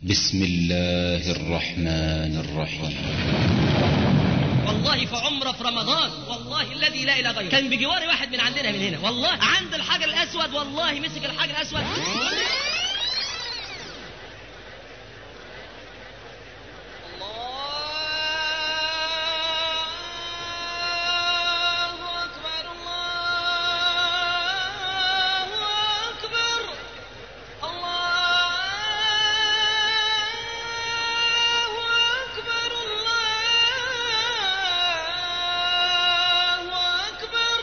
بسم الله الرحمن الرحيم والله في عمره في رمضان والله الذي لا اله غيره كان بجواري واحد من عندنا من هنا والله عند الحجر الاسود والله مسك الحجر الاسود الله أكبر الله أكبر الله أكبر الله أكبر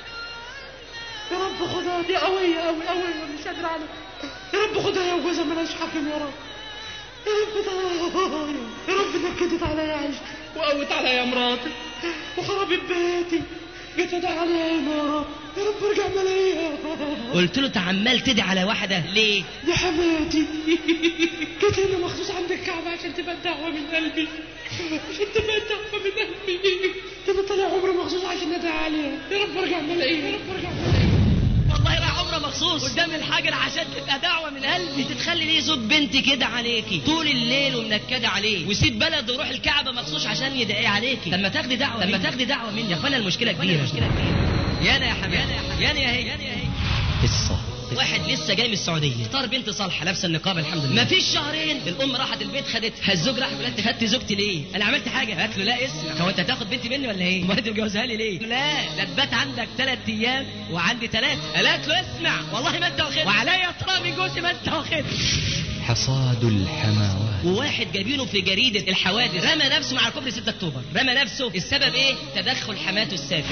يا رب خدها دي قوية قوي قوي مش قادر على يا رب خدها يا وجوزها ملهاش حاكم يا رب يا رب ده يا رب نكدت عليا عيش وقوت عليا مراتي وخربت بيتي جيت ادعي عليها يا رب يا رب ارجع ملاقيها قلت له انت عمال تدعي على واحده ليه دي حماتي جيت هنا مخصوص عند الكعبة عشان تبقى الدعوة من قلبي عشان تبقى الدعوة من قلبي ده انا طالع عمري مخصوص عشان ادعي عليها يا رب ارجع ملاقيها يا رب ارجع ملاقيها والله راح عمره مخصوص قدام الحجر عشان تبقى دعوه من قلبي انت تخلي ليه زوج بنت كده عليكي طول الليل ومنكده عليه ويسيب بلد ويروح الكعبه مخصوص عشان يدعي عليكي لما تاخدي دعوه لما تاخدي دعوه مني يا اخوانا المشكله كبيره المشكله كبيره يانا يا حبيبي يانا يا هي يانا يا هي قصة واحد لسه جاي من السعوديه اختار بنت صالحه لابسه النقاب الحمد لله مفيش شهرين الام راحت البيت خدتها الزوج راح بيقول لها انت خدت زوجتي ليه انا عملت حاجه قالت له لا اسمع هو انت هتاخد بنتي مني ولا ايه امال انت مجوزها لي ليه لا ده تبات عندك ثلاث ايام وعندي ثلاثه قالت له اسمع والله ما انت واخدها وعليا ترى من جوزي ما انت واخدها حصاد الحماوات وواحد جايبينه في جريدة الحوادث رمى نفسه مع كوبري 6 اكتوبر رمى نفسه السبب ايه تدخل حماته السافر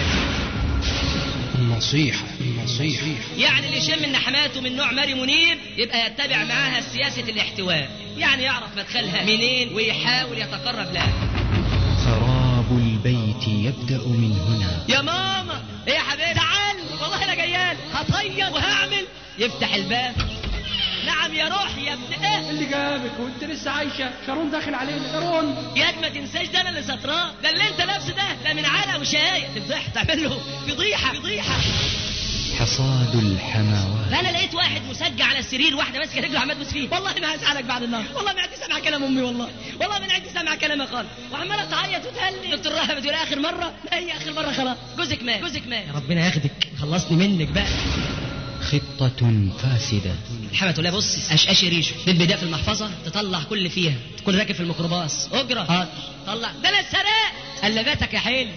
النصيحة النصيحة يعني اللي يشم ان حماته من نوع ماري منيب يبقى يتبع معاها سياسة الاحتواء يعني يعرف مدخلها منين ويحاول يتقرب لها خراب البيت يبدأ من هنا يا ماما ايه يا حبيبي تعال والله انا جيال هطيب وهعمل يفتح الباب نعم يا روح يا ابن ايه اللي جابك وانت لسه عايشة شارون داخل علينا شارون ياد ما تنساش ده انا اللي ستراه ده اللي انت لابسه ده ده من علق وشاي تفضح تعمل له فضيحه فضيحه حصاد الحماوات فانا لقيت واحد مسجع على السرير واحده ماسكه رجله عمال تبوس فيه والله ما هسالك بعد النهار والله ما عندي سامع كلام امي والله والله ما عندي سامع كلامها خالص وعماله تعيط وتهلي دكتور رهبه بتقول اخر مره لا هي اخر مره خلاص جوزك مات جوزك مات يا ربنا ياخدك خلصني منك بقى خطة فاسدة الحمد لله بص اشقاش ريشه بالبدايه في المحفظه تطلع كل اللي فيها تكون راكب في الميكروباص اجره حاضر طلع ده انا سرقت قلباتك يا حلو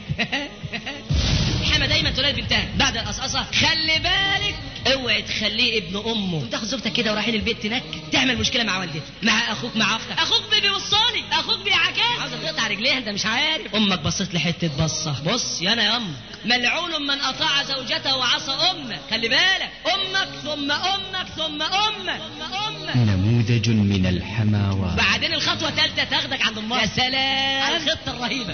الحما دايما تقول بنتها بعد القصقصه خلي بالك اوعي تخليه ابن امه تاخد زوجتك كده ورايحين البيت تنك تعمل مشكله مع والدتك مع اخوك مع اختك اخوك بيوصاني اخوك بيعكاك عاوزه تقطع رجليها انت مش عارف امك بصت لي حته بصه بص يا انا يا امك ملعون من اطاع زوجته وعصى امه خلي بالك امك ثم امك ثم امك ثم امك نموذج من الحماوات بعدين الخطوه الثالثه تاخدك عند امك يا سلام على الخطه الرهيبه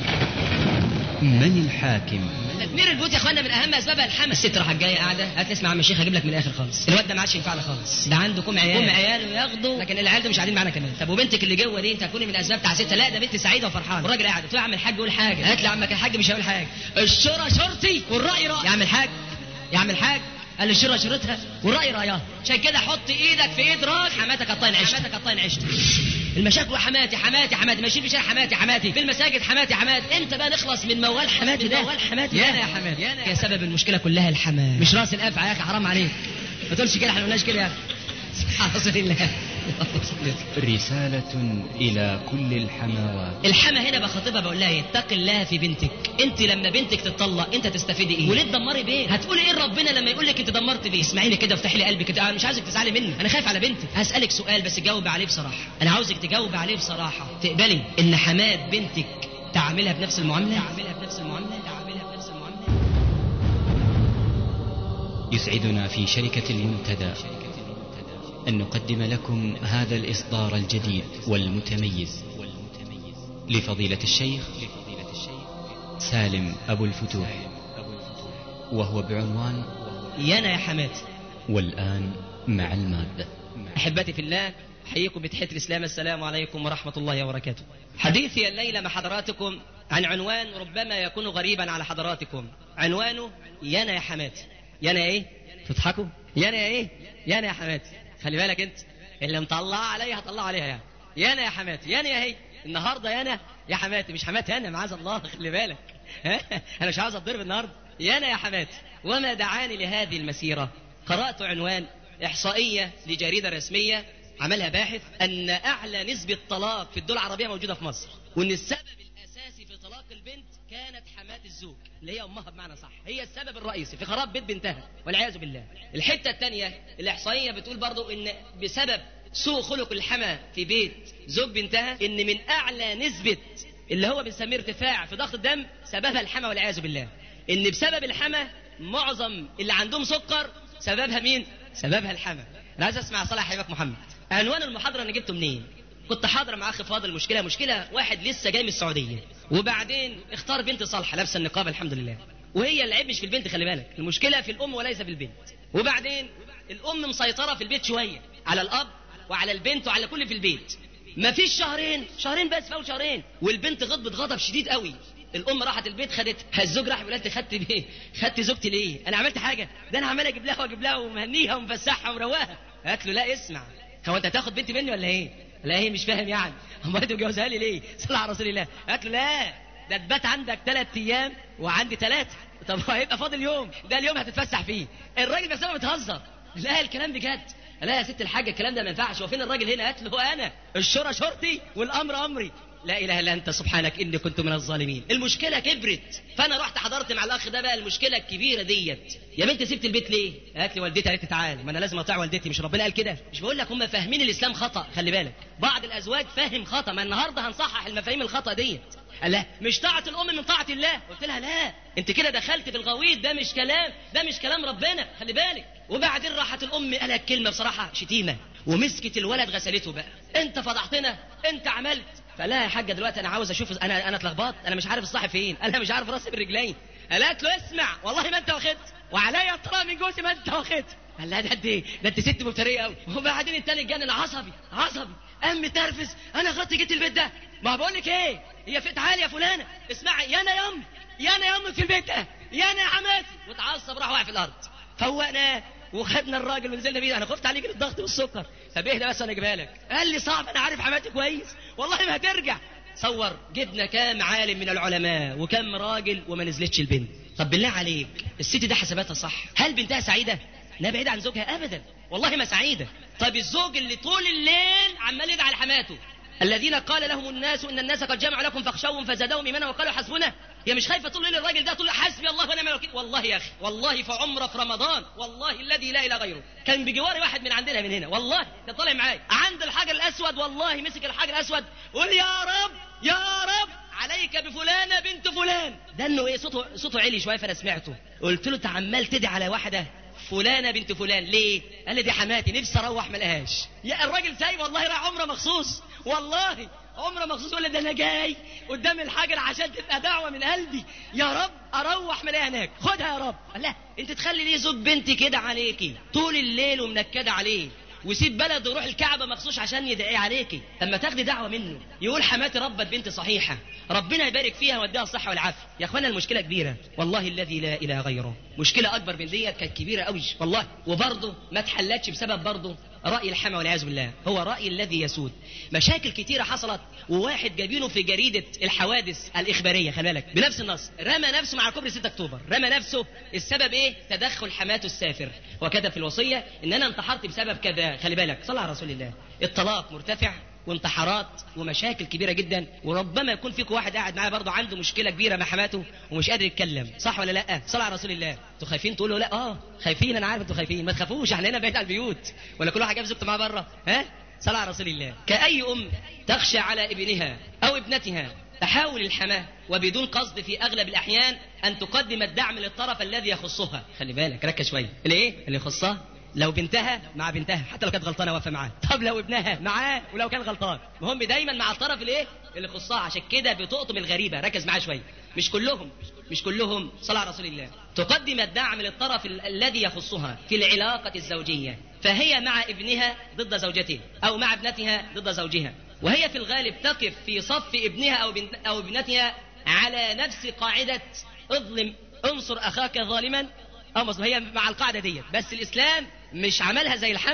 من الحاكم تدمير البيوت يا اخوانا من اهم اسبابها الحمى الست راحت جايه قاعده هات اسمع عم الشيخ هجيب لك من الاخر خالص الواد ده ما عادش ينفعنا خالص ده عنده كم عيال كم عيال وياخدوا لكن العيال دول مش قاعدين معانا كمان طب وبنتك اللي جوه دي انت هتكوني من اسباب تعسيتها لا ده بنت سعيده وفرحانه والراجل قاعد قلت له يا عم الحاج قول حاجه قالت لي عمك الحاج مش هقول حاجه الشورى شرطي والراي راي يا عم الحاج يا عم الحاج قال لي الشورى شرطها والراي رايها عشان كده حط ايدك في ايد راك حماتك الطين عشت حماتك الطين عشت المشاكل حماتي حماتي حماتي ماشيين في شارع حماتي حماتي في المساجد حماتي حماتي امتى بقى نخلص من موال حماتي ده موال حماتي يانا يا حماتي يا سبب المشكله كلها الحمام مش راس الافعى يا اخي حرام عليك ما تقولش كده احنا ما قلناش كده يا اخي سبحان رسول الله رسالة إلى كل الحماوات الحما هنا بخاطبها بقول لها ايه اتق الله في بنتك انت لما بنتك تطلق انت تستفيدي ايه وليه تدمري بيه هتقولي ايه ربنا لما يقول لك انت دمرت بيه اسمعيني كده وافتحي لي قلبك كده انا مش عايزك تزعلي مني انا خايف على بنتك هسالك سؤال بس جاوب عليه بصراحه انا عاوزك تجاوب عليه بصراحه تقبلي ان حماد بنتك تعاملها بنفس المعامله تعاملها بنفس المعامله تعاملها بنفس المعامله يسعدنا في شركة المنتدى أن نقدم لكم هذا الإصدار الجديد والمتميز لفضيلة الشيخ سالم أبو الفتوح وهو بعنوان يانا يا حماد والآن مع المادة احبتي في الله احييكم بتحيه الاسلام السلام عليكم ورحمه الله وبركاته. حديثي الليله مع حضراتكم عن عنوان ربما يكون غريبا على حضراتكم. عنوانه يانا يا حماتي. يانا ايه؟ تضحكوا؟ يانا يا ايه؟ يانا يا حماتي. خلي بالك انت اللي مطلع عليها هطلع عليها يعني. يا انا يا حماتي يا انا يا هي النهارده يا انا يا حماتي مش حماتي انا معاذ الله خلي بالك ها؟ انا مش عاوز اتضرب النهارده يا انا يا حماتي وما دعاني لهذه المسيره قرات عنوان احصائيه لجريده رسميه عملها باحث ان اعلى نسبه طلاق في الدول العربيه موجوده في مصر وان السبب الاساسي في طلاق البنت كانت حماه الزوج اللي هي امها بمعنى صح هي السبب الرئيسي في خراب بيت بنتها والعياذ بالله الحته الثانيه الاحصائيه بتقول برضو ان بسبب سوء خلق الحما في بيت زوج بنتها ان من اعلى نسبه اللي هو بنسميه ارتفاع في ضغط الدم سببها الحما والعياذ بالله ان بسبب الحما معظم اللي عندهم سكر سببها مين سببها الحما انا عايز اسمع صلاح حبيبك محمد عنوان المحاضره انا جبته منين كنت حاضر مع اخ فاضل مشكله مشكله واحد لسه جاي من السعوديه وبعدين اختار بنت صالحه لابسه النقاب الحمد لله وهي العيب مش في البنت خلي بالك المشكله في الام وليس في البنت وبعدين الام مسيطره في البيت شويه على الاب وعلى البنت وعلى كل في البيت ما فيش شهرين شهرين بس فوق شهرين والبنت غضبت غضب شديد قوي الام راحت البيت خدت الزوج راح يقول لها انت خدت بيه خدت زوجتي ليه انا عملت حاجه ده انا عمال اجيب لها واجيب لها ومهنيها ومفسحها ومروقها قالت له لا اسمع هو انت هتاخد بنتي مني ولا ايه لا هي مش فاهم يعني امال انت متجوزها لي ليه صلى على رسول الله قالت له لا ده تبات عندك ثلاث ايام وعندي ثلاثه طب هيبقى فاضل يوم ده اليوم هتتفسح فيه الراجل بس بتهزر لا الكلام بجد لا يا ست الحاجه الكلام ده ما ينفعش هو فين الراجل هنا قالت له انا الشرى شرطي والامر امري لا اله الا انت سبحانك اني كنت من الظالمين المشكله كبرت فانا رحت حضرت مع الاخ ده بقى المشكله الكبيره ديت يا بنت سبت البيت ليه قالت لي والدتي قالت لي تعال ما انا لازم اطيع والدتي مش ربنا قال كده مش بقول لك هم فاهمين الاسلام خطا خلي بالك بعض الازواج فاهم خطا ما النهارده هنصحح المفاهيم الخطا ديت قال لا مش طاعة الأم من طاعة الله قلت لها لا أنت كده دخلت في الغويط ده مش كلام ده مش كلام ربنا خلي بالك وبعدين راحت الأم قالت كلمة بصراحة شتيمة ومسكت الولد غسلته بقى أنت فضحتنا أنت عملت فلا يا حاجة دلوقتي أنا عاوز أشوف أنا أنا اتلخبطت أنا مش عارف الصح فين أنا مش عارف راسي بالرجلين قالت له اسمع والله ما أنت واخدت وعليا الطلاق من جوزي ما أنت واخدت قال لها ده قد ايه؟ ده انت ست مفتريه قوي وبعدين التاني اتجنن عصبي عصبي قام ترفس انا غلطت جيت البيت ده ما بقول لك ايه هي في تعالي يا فلانه اسمعي يا انا يا امي يا انا يا امي في البيت ده يا انا يا حماتي واتعصب راح واقع في الارض فوقناه وخدنا الراجل ونزلنا بيه انا خفت عليه يجي الضغط والسكر فبيه بس انا اجيبها لك قال لي صعب انا عارف حماتي كويس والله ما هترجع صور جبنا كام عالم من العلماء وكم راجل وما نزلتش البنت طب بالله عليك الست دي حساباتها صح هل بنتها سعيده لا بعيدة عن زوجها ابدا والله ما سعيده طب الزوج اللي طول الليل عمال يدعي لحماته الذين قال لهم الناس ان الناس قد جمعوا لكم فاخشوهم فزادهم ايمانا وقالوا حسبنا هي مش خايفه طول الليل الراجل ده طول حسبي الله ونعم الوكيل والله يا اخي والله في عمره في رمضان والله الذي لا اله غيره كان بجواري واحد من عندنا من هنا والله ده طالع معايا عند الحجر الاسود والله مسك الحجر الاسود قول يا رب يا رب عليك بفلانة بنت فلان ده انه ايه صوته صوته عالي شويه فانا سمعته قلت له انت عمال تدعي على واحده فلانة بنت فلان ليه؟ قال لي دي حماتي نفسي اروح ما لقاهاش يا الراجل سايب والله راح عمره مخصوص والله عمره مخصوص ولا ده انا جاي قدام الحجر عشان تبقى دعوه من قلبي يا رب اروح ما الاقيها هناك خدها يا رب قال لا انت تخلي ليه زوج بنتي كده عليكي طول الليل ومنكده عليه ويسيب بلد ويروح الكعبة مخصوص عشان يدعي عليكي لما تاخدي دعوة منه يقول حماتي ربت بنت صحيحة ربنا يبارك فيها ويديها الصحة والعافية يا اخوانا المشكلة كبيرة والله الذي لا إله غيره مشكلة أكبر من ديت كانت كبيرة قوي والله وبرضه ما اتحلتش بسبب برضه رأي الحمى والعياذ بالله هو رأي الذي يسود مشاكل كتيرة حصلت وواحد جايبينه في جريدة الحوادث الإخبارية خلي بالك بنفس النص رمى نفسه مع كوبري 6 أكتوبر رمى نفسه السبب إيه تدخل حماته السافر وكتب في الوصية إن أنا انتحرت بسبب كذا خلي بالك صلى على رسول الله الطلاق مرتفع وانتحارات ومشاكل كبيره جدا وربما يكون فيكم واحد قاعد معاه برضه عنده مشكله كبيره مع حماته ومش قادر يتكلم صح ولا لا صلى على رسول الله انتوا خايفين تقولوا لا اه خايفين انا عارف انتوا خايفين ما تخافوش احنا هنا بعيد عن البيوت ولا كل واحد جاب زوجته معاه بره ها صلى على رسول الله كأي أم تخشى على ابنها أو ابنتها تحاول الحماة وبدون قصد في أغلب الأحيان أن تقدم الدعم للطرف الذي يخصها خلي بالك ركز شوية الإيه اللي يخصها لو بنتها مع بنتها حتى لو كانت غلطانه واقفه معاه طب لو ابنها معاه ولو كان غلطان المهم دايما مع الطرف الايه اللي يخصها عشان كده بتقطم الغريبه ركز معايا شويه مش كلهم مش كلهم صلى على رسول الله تقدم الدعم للطرف ال- الذي يخصها في العلاقه الزوجيه فهي مع ابنها ضد زوجته او مع ابنتها ضد زوجها وهي في الغالب تقف في صف ابنها او بنت او ابنتها على نفس قاعده اظلم انصر اخاك ظالما اه مظلوم هي مع القاعده ديت بس الاسلام مش عملها زي الحمى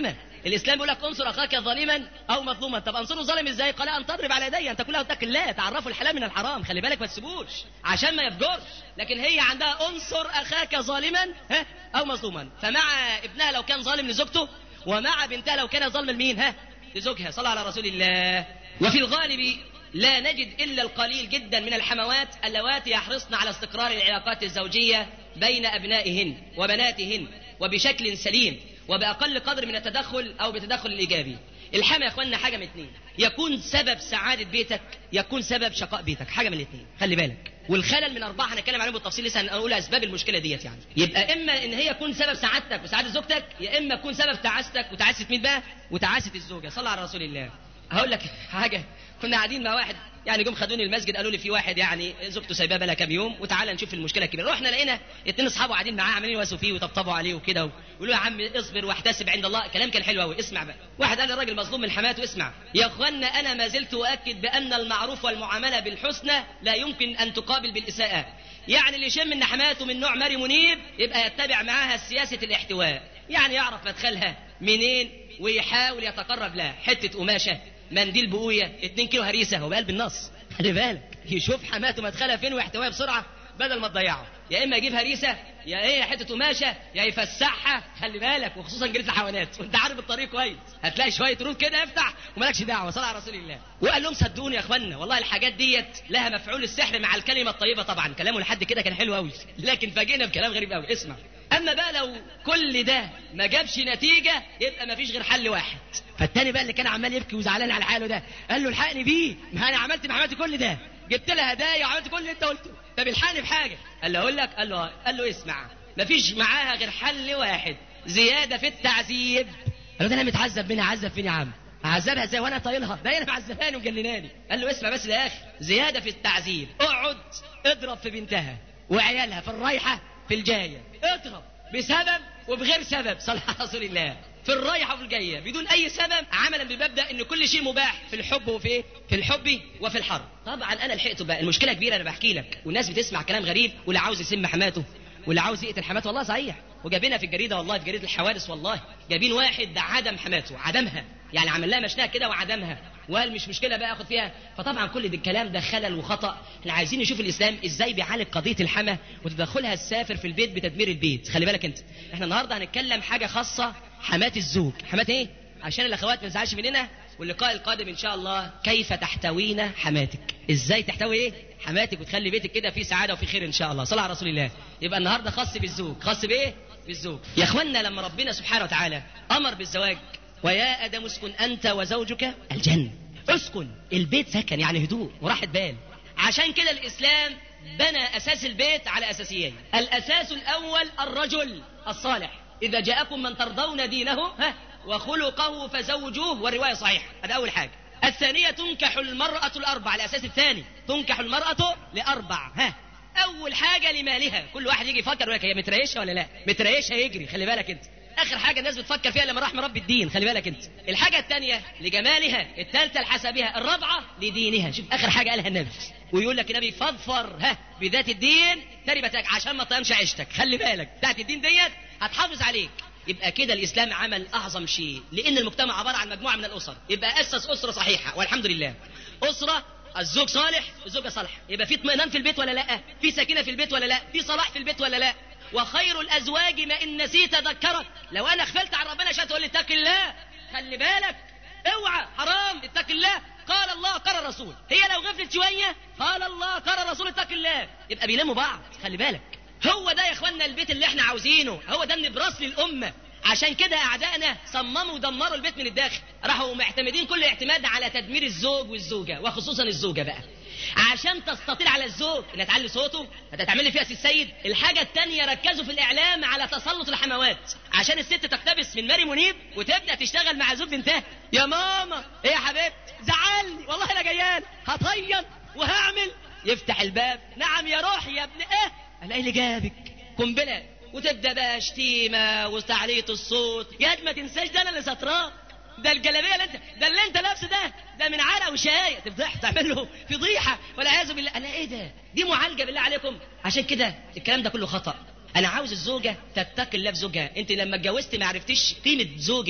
الاسلام بيقول لك انصر اخاك ظالما او مظلوما طب انصره ظالم ازاي قال ان تضرب على يدي انت كلها اتق الله تعرفوا الحلال من الحرام خلي بالك ما تسيبوش عشان ما يفجرش لكن هي عندها انصر اخاك ظالما ها او مظلوما فمع ابنها لو كان ظالم لزوجته ومع بنتها لو كان ظالما لمين ها لزوجها صلى على رسول الله وفي الغالب لا نجد إلا القليل جدا من الحموات اللواتي يحرصن على استقرار العلاقات الزوجية بين أبنائهن وبناتهن وبشكل سليم وبأقل قدر من التدخل أو بتدخل الإيجابي الحما يا اخوانا حاجه من اتنين يكون سبب سعاده بيتك يكون سبب شقاء بيتك حاجه من الاتنين خلي بالك والخلل من اربعه هنتكلم عليهم بالتفصيل لسه هنقول اسباب المشكله ديت يعني يبقى اما ان هي تكون سبب سعادتك وسعاده زوجتك يا اما تكون سبب تعاستك وتعاسه مين بقى وتعاسه الزوجه صلى على رسول الله هقول لك حاجه كنا قاعدين مع واحد يعني جم خدوني المسجد قالوا لي في واحد يعني زوجته سايباه بقى كام يوم وتعالى نشوف المشكله الكبيره رحنا لقينا اتنين اصحابه قاعدين معاه عمالين يواسوا فيه ويطبطبوا عليه وكده ويقولوا يا عم اصبر واحتسب عند الله كلام كان حلو قوي اسمع بقى واحد قال للراجل مظلوم من حماته اسمع يا اخوانا انا ما زلت اؤكد بان المعروف والمعامله بالحسنى لا يمكن ان تقابل بالاساءه يعني اللي يشم ان حماته من نوع ماري منيب يبقى يتبع معاها سياسه الاحتواء يعني يعرف مدخلها منين ويحاول يتقرب لها حته قماشه منديل بقويه 2 كيلو هريسه هو بقلب النص خلي بالك يشوف حماته مدخلها فين ويحتويها بسرعه بدل ما تضيعه يا اما يجيب هريسه يا ايه حته قماشه يا يفسحها خلي بالك وخصوصا جريده الحيوانات وانت عارف الطريق كويس هتلاقي شويه رود كده افتح ومالكش دعوه صلى على رسول الله وقال لهم صدقوني يا اخوانا والله الحاجات ديت لها مفعول السحر مع الكلمه الطيبه طبعا كلامه لحد كده كان حلو قوي لكن فاجئنا بكلام غريب قوي اسمع اما بقى لو كل ده ما جابش نتيجه يبقى ما فيش غير حل واحد فالتاني بقى اللي كان عمال يبكي وزعلان على حاله ده قال له الحقني بيه ما انا عملت مع حماتي كل ده جبت لها هدايا وعملت كل اللي انت قلته طب الحقني بحاجه قال له اقول لك قال له قال له اسمع ما فيش معاها غير حل واحد زياده في التعذيب قال له ده انا متعذب منها عذب فين يا عم عذبها ازاي وانا طايلها ده هي معذباني ومجنناني قال له اسمع بس للاخر زياده في التعذيب اقعد اضرب في بنتها وعيالها في الرايحه في الجايه اضرب بسبب وبغير سبب صلى على رسول الله في الرايحه وفي الجايه بدون اي سبب عملا بمبدا ان كل شيء مباح في الحب وفي ايه؟ في الحب وفي الحرب طبعا انا لحقته بقى المشكله كبيره انا بحكي لك والناس بتسمع كلام غريب واللي عاوز يسم حماته واللي عاوز يقتل حماته والله صحيح وجايبينها في الجريده والله في جريده الحوادث والله جايبين واحد عدم حماته عدمها يعني عمل لها مشناها كده وعدمها وقال مش مشكله بقى اخد فيها فطبعا كل ده الكلام ده خلل وخطا احنا عايزين نشوف الاسلام ازاي بيعالج قضيه الحما وتدخلها السافر في البيت بتدمير البيت خلي بالك انت احنا النهارده هنتكلم حاجه خاصه حمات الزوج حمات ايه عشان الاخوات ما تزعلش مننا واللقاء القادم ان شاء الله كيف تحتوين حماتك ازاي تحتوي ايه حماتك وتخلي بيتك كده فيه سعاده وفيه خير ان شاء الله صلى على رسول الله يبقى النهارده خاص بالزوج خاص بايه بالزوج يا اخوانا لما ربنا سبحانه وتعالى امر بالزواج ويا ادم اسكن انت وزوجك الجنه اسكن البيت سكن يعني هدوء وراحه بال عشان كده الاسلام بنى اساس البيت على اساسيين الاساس الاول الرجل الصالح اذا جاءكم من ترضون دينه ها وخلقه فزوجوه والروايه صحيحه هذا اول حاجه الثانيه تنكح المراه الاربع الاساس الثاني تنكح المراه لاربع ها اول حاجه لمالها كل واحد يجي يفكر يقول لك هي متريشه ولا لا متريشه يجري خلي بالك انت اخر حاجه الناس بتفكر فيها لما رحم رب الدين خلي بالك انت الحاجه الثانيه لجمالها الثالثه لحسبها الرابعه لدينها شوف اخر حاجه قالها النبي ويقول لك النبي فاظفر ها بذات الدين تربتك عشان ما تقامش عيشتك خلي بالك بتاعت الدين ديت هتحافظ عليك يبقى كده الاسلام عمل اعظم شيء لان المجتمع عباره عن مجموعه من الاسر يبقى اسس اسره صحيحه والحمد لله اسره الزوج صالح الزوجه صالحه يبقى في اطمئنان في البيت ولا لا في سكينه في البيت ولا لا في صلاح في البيت ولا لا وخير الازواج ما ان نسيت ذكرك لو انا غفلت عن ربنا عشان تقول لي اتق الله خلي بالك اوعى حرام اتق الله قال الله قال الرسول هي لو غفلت شويه قال الله قال الرسول اتق الله يبقى بيلموا بعض خلي بالك هو ده يا اخوانا البيت اللي احنا عاوزينه هو ده النبراس للامه عشان كده اعدائنا صمموا ودمروا البيت من الداخل راحوا معتمدين كل الاعتماد على تدمير الزوج والزوجه وخصوصا الزوجه بقى عشان تستطيل على الزوج انها تعلي صوته هتعمل فيها سي السيد الحاجه الثانيه ركزوا في الاعلام على تسلط الحموات عشان الست تقتبس من ماري منيب وتبدا تشتغل مع زوج بنتها يا ماما ايه يا حبيبتي زعلني والله انا جيان هطير وهعمل يفتح الباب نعم يا روحي يا ابن ايه الاقي اللي جابك قنبله وتبدا بقى شتيمه وتعليط الصوت يا ما تنساش ده انا اللي ستراه ده الجلابيه اللي انت ده اللي انت لابسه ده ده من عرق وشاي تفضح تعمل له فضيحه والعياذ بالله انا ايه ده دي معالجه بالله عليكم عشان كده الكلام ده كله خطا انا عاوز الزوجه تتقي الله في زوجها انت لما اتجوزت ما عرفتيش قيمه زوجك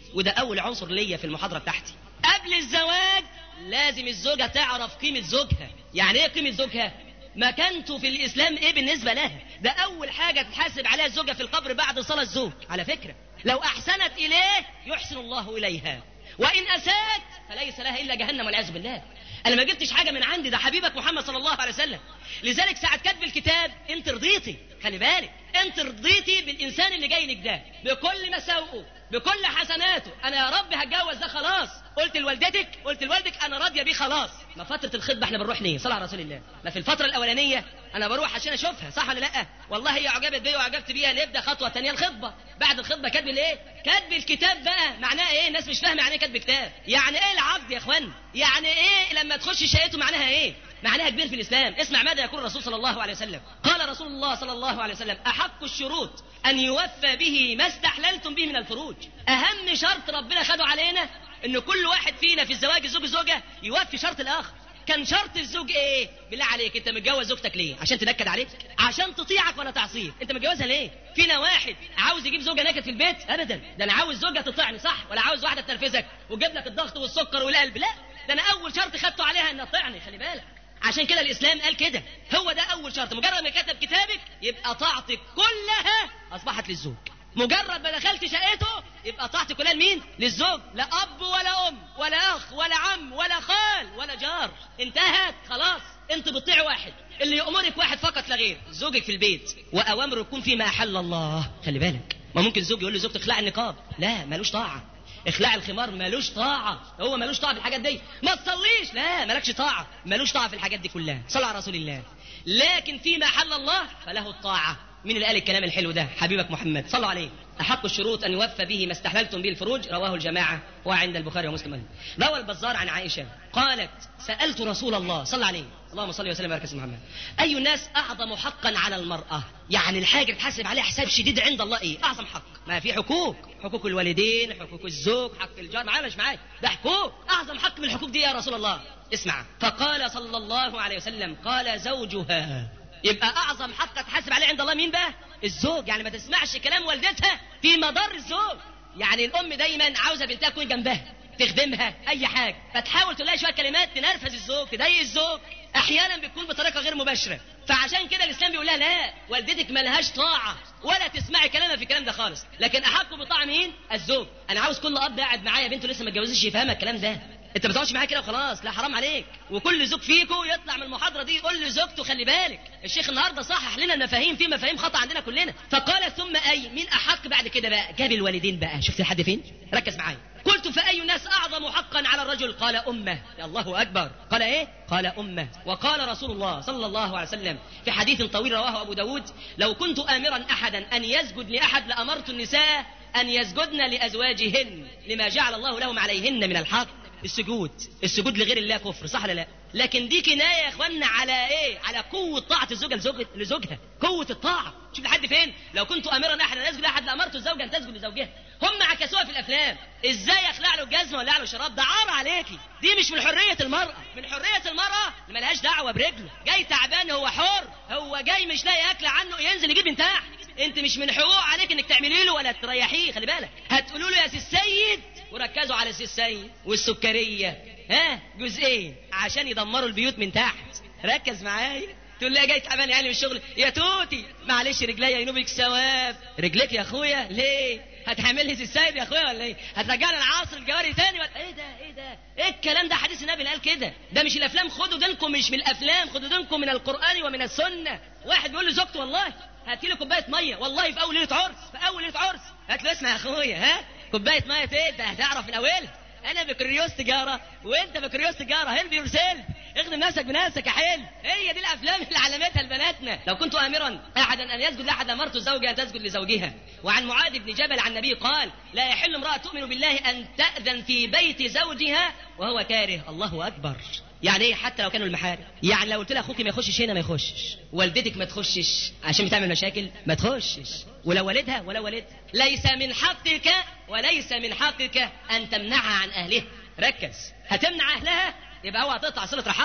وده اول عنصر ليا في المحاضره بتاعتي قبل الزواج لازم الزوجه تعرف قيمه زوجها يعني ايه قيمه زوجها مكانته في الاسلام ايه بالنسبه لها ده اول حاجه تحاسب عليها الزوجه في القبر بعد صلاه الزوج على فكره لو احسنت اليه يحسن الله اليها وان اساءت فليس لها الا جهنم والعياذ بالله انا ما جبتش حاجه من عندي ده حبيبك محمد صلى الله عليه وسلم لذلك ساعه كتب الكتاب انت رضيتي خلي بالك انت رضيتي بالانسان اللي جاي لك ده بكل مساوئه بكل حسناته انا يا رب هتجوز ده خلاص قلت لوالدتك قلت لوالدك انا راضيه بيه خلاص ما فتره الخطبه احنا بنروح ليه صلى على رسول الله ما في الفتره الاولانيه انا بروح عشان اشوفها صح ولا لا والله هي عجبت بيا وعجبت بيها نبدا خطوه ثانيه الخطبه بعد الخطبه كاتب الايه كاتب الكتاب بقى معناه ايه الناس مش فاهمه يعني ايه كاتب كتاب يعني ايه العقد يا اخوان يعني ايه لما تخش شقته معناها ايه معناها كبير في الاسلام اسمع ماذا يقول الرسول صلى الله عليه وسلم قال رسول الله صلى الله عليه وسلم احق الشروط ان يوفى به ما استحللتم به من الفروج اهم شرط ربنا خده علينا ان كل واحد فينا في الزواج الزوج الزوجه يوفي شرط الاخر كان شرط الزوج ايه بالله عليك انت متجوز زوجتك ليه عشان تنكد عليك عشان تطيعك ولا تعصيك انت متجوزها ليه فينا واحد عاوز يجيب زوجه نكد في البيت ابدا ده انا عاوز زوجه تطيعني صح ولا عاوز واحده تنرفزك وتجيب لك الضغط والسكر والقلب لا ده انا اول شرط خدته عليها ان تطيعني خلي بالك عشان كده الاسلام قال كده هو ده اول شرط مجرد ما كتب كتابك يبقى طاعتك كلها اصبحت للزوج مجرد ما دخلت شقته يبقى طاعتك كلها لمين للزوج لا اب ولا ام ولا اخ ولا عم ولا خال ولا جار انتهت خلاص انت بتطيع واحد اللي يامرك واحد فقط لا غير زوجك في البيت واوامره تكون فيما احل الله خلي بالك ما ممكن زوج يقول لزوجته اخلع النقاب لا ملوش طاعه اخلاع الخمار ملوش طاعة هو ملوش طاعة في الحاجات دي ما تصليش لا مالكش طاعة ملوش طاعة في الحاجات دي كلها صلى على رسول الله لكن فيما حل الله فله الطاعة مين اللي قال الكلام الحلو ده حبيبك محمد صلوا عليه أحق الشروط أن يوفى به ما استحللتم به الفروج رواه الجماعة وعند البخاري ومسلم روى البزار عن عائشة قالت سألت رسول الله صلى عليه اللهم صل وسلم وبارك على محمد أي الناس أعظم حقا على المرأة يعني الحاجة تحاسب عليها حساب شديد عند الله إيه أعظم حق ما في حقوق حقوق الوالدين حقوق الزوج حق الجار معايا مش معايا ده حقوق أعظم حق من الحقوق دي يا رسول الله اسمع فقال صلى الله عليه وسلم قال زوجها يبقى اعظم حق تحاسب عليه عند الله مين بقى الزوج يعني ما تسمعش كلام والدتها في مدار الزوج يعني الام دايما عاوزه بنتها تكون جنبها تخدمها اي حاجه فتحاول تلاقي شويه كلمات تنرفز الزوج تضايق الزوج احيانا بتكون بطريقه غير مباشره فعشان كده الاسلام بيقول لها لا والدتك ملهاش طاعه ولا تسمعي كلامها في الكلام ده خالص لكن احق بطاعه مين الزوج انا عاوز كل اب قاعد معايا بنته لسه ما اتجوزتش يفهمها الكلام ده انت ما تقعدش معايا كده وخلاص لا حرام عليك وكل زوج فيكم يطلع من المحاضره دي يقول لزوجته خلي بالك الشيخ النهارده صحح لنا المفاهيم في مفاهيم خطا عندنا كلنا فقال ثم اي مين احق بعد كده بقى جاب الوالدين بقى شفت لحد فين ركز معايا قلت فاي الناس اعظم حقا على الرجل قال امه يا الله اكبر قال ايه قال امه وقال رسول الله صلى الله عليه وسلم في حديث طويل رواه ابو داود لو كنت امرا احدا ان يسجد لاحد لامرت النساء ان يسجدن لازواجهن لما جعل الله لهم عليهن من الحق السجود السجود لغير الله كفر صح ولا لا لكن دي كنايه يا اخوانا على ايه على قوه طاعه الزوجه لزوج لزوجها قوه الطاعه شوف لحد فين لو كنت امرا احدا ان يسجد لاحد لامرت الزوجه ان تسجد لزوجها هم عكسوها في الافلام ازاي اخلع له الجزمه ولا له شراب ده عار عليكي دي مش من حريه المراه من حريه المراه اللي ملهاش دعوه برجله جاي تعبان هو حر هو جاي مش لاقي اكل عنه ينزل يجيب من تحت انت مش من حقوق عليك انك تعملي له ولا تريحيه خلي بالك هتقولوا له يا سي السيد وركزوا على سي السيد والسكريه ها جزئين عشان يدمروا البيوت من تحت ركز معايا تقول لي جاي تعبان يعني من الشغل يا توتي معلش رجليا ينوبك ثواب رجليك يا اخويا ليه هتعمل لي السايب يا اخويا ولا ايه هترجعنا العصر الجواري تاني ولا ايه ده ايه ده ايه الكلام ده حديث النبي اللي قال كده ده مش الافلام خدوا دينكم مش من الافلام خدوا دينكم من القران ومن السنه واحد بيقول لزوجته والله هات لي كوبايه ميه والله في اول ليله عرس في اول ليله عرس هات له اسمع يا اخويا ها كوبايه ميه ايه ده هتعرف من اولها انا بكالوريوس تجاره وانت بكالوريوس تجاره هيلب يور سيلف اخدم نفسك بنفسك يا حلو هي دي الافلام اللي علمتها لبناتنا لو كنت امرا احدا ان يسجد لاحد امرت الزوجه ان تسجد لزوجها وعن معاذ بن جبل عن النبي قال لا يحل امراه تؤمن بالله ان تاذن في بيت زوجها وهو كاره الله اكبر يعني ايه حتى لو كانوا المحارم يعني لو قلت لها اخوك ما يخشش هنا ما يخشش والدتك ما تخشش عشان بتعمل مشاكل ما تخشش ولا والدها ولا والدها ليس من حقك وليس من حقك ان تمنعها عن اهلها ركز هتمنع اهلها يبقى اوعى تقطع صله رحمها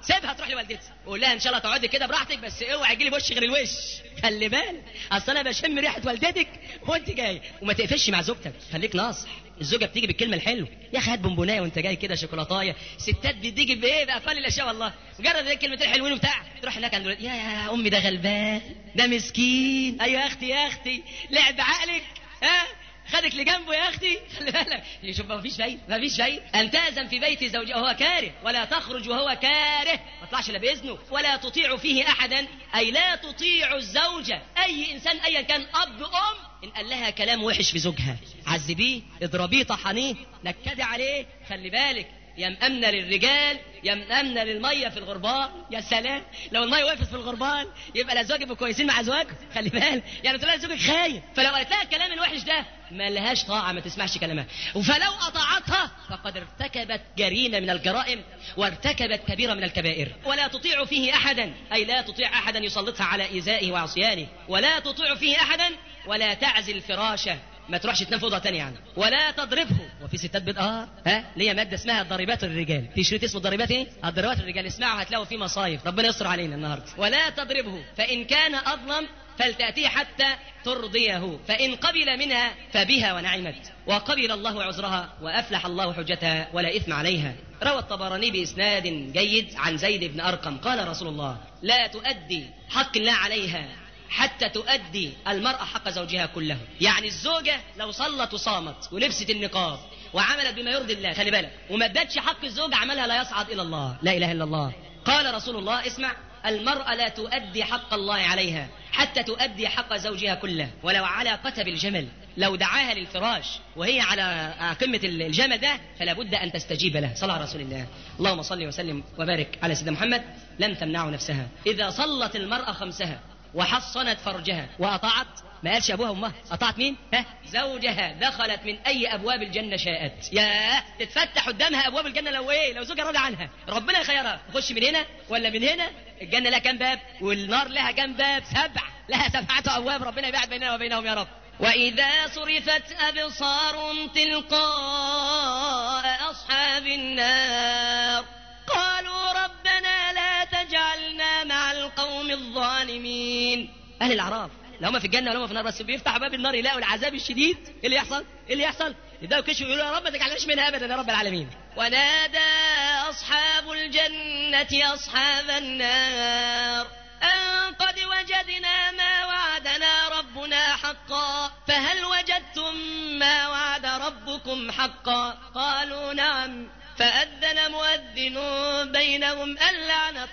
سيبها تروح لوالدتها وقول لها ان شاء الله تقعدي كده براحتك بس اوعي يجي لي وش غير الوش خلي بالك اصل انا بشم ريحه والدتك وانت جاي وما تقفش مع زوجتك خليك ناصح الزوجه بتيجي بالكلمه الحلوه يا اخي هات بونبونايه وانت جاي كده شوكولاتايه ستات بتيجي بايه باقل الاشياء والله مجرد ايه كلمتين حلوين وبتاع تروح هناك عند الولاد يا يا امي ده غلبان ده مسكين ايوه يا اختي يا اختي لعب عقلك ها خدك لجنبه يا اختي خلي بالك يشوف ما فيش فايده ما فيش فايده ان تأذن في بيت زوجها وهو كاره ولا تخرج وهو كاره ما تطلعش الا باذنه ولا تطيع فيه احدا اي لا تطيع الزوجه اي انسان ايا كان اب ام ان قال لها كلام وحش في زوجها عذبيه اضربيه طحنيه نكدي عليه خلي بالك يا مأمنة للرجال يا مأمنة للمية في الغربان يا سلام لو المية وقفت في الغربان يبقى الأزواج يبقوا كويسين مع أزواجهم خلي بالك يعني تقول لها زوجك خاين فلو قالت لها الكلام الوحش ده ما لهاش طاعة ما تسمعش كلامها فلو أطاعتها فقد ارتكبت جريمة من الجرائم وارتكبت كبيرة من الكبائر ولا تطيع فيه أحدا أي لا تطيع أحدا يسلطها على إيذائه وعصيانه ولا تطيع فيه أحدا ولا تعزل فراشه ما تروحش تنام في اوضه ثانيه يعني ولا تضربه وفي ستات بت اه ها ليا ماده اسمها ضريبات الرجال في شريط اسمه ضريبات ايه الضريبات الرجال اسمعوا هتلاقوا فيه مصايف ربنا يستر علينا النهارده ولا تضربه فان كان اظلم فلتأتيه حتى ترضيه فإن قبل منها فبها ونعمت وقبل الله عذرها وأفلح الله حجتها ولا إثم عليها روى الطبراني بإسناد جيد عن زيد بن أرقم قال رسول الله لا تؤدي حق الله عليها حتى تؤدي المرأة حق زوجها كله يعني الزوجة لو صلت وصامت ولبست النقاب وعملت بما يرضي الله خلي بالك وما ادتش حق الزوج عملها لا يصعد إلى الله لا إله إلا الله قال رسول الله اسمع المرأة لا تؤدي حق الله عليها حتى تؤدي حق زوجها كله ولو على قتب الجمل لو دعاها للفراش وهي على قمة الجمل ده فلا بد أن تستجيب له صلى على رسول الله اللهم صل وسلم وبارك على سيدنا محمد لم تمنعه نفسها إذا صلت المرأة خمسها وحصنت فرجها وأطاعت ما قالش ابوها وامها اطاعت مين ها زوجها دخلت من اي ابواب الجنه شاءت يا تتفتح قدامها ابواب الجنه لو ايه لو زوجها راضي عنها ربنا يخيرها تخش من هنا ولا من هنا الجنه لها كام باب والنار لها كام باب سبع لها سبعه ابواب ربنا يبعد بيننا وبينهم يا رب وإذا صرفت أبصار تلقاء أصحاب النار قالوا ربنا لا تجعلنا مع القوم الظالمين أهل الأعراف لا هم في الجنة ولا هم في النار بس بيفتحوا باب النار يلاقوا العذاب الشديد إيه اللي يحصل؟ إيه اللي يحصل؟ يبدأوا كشفوا يقولوا يا رب ما تجعلناش منها أبدا يا رب العالمين ونادى أصحاب الجنة أصحاب النار أن قد وجدنا ما وعدنا ربنا حقا فهل وجدتم ما وعد ربكم حقا قالوا نعم فأذن مؤذن بينهم اللعنة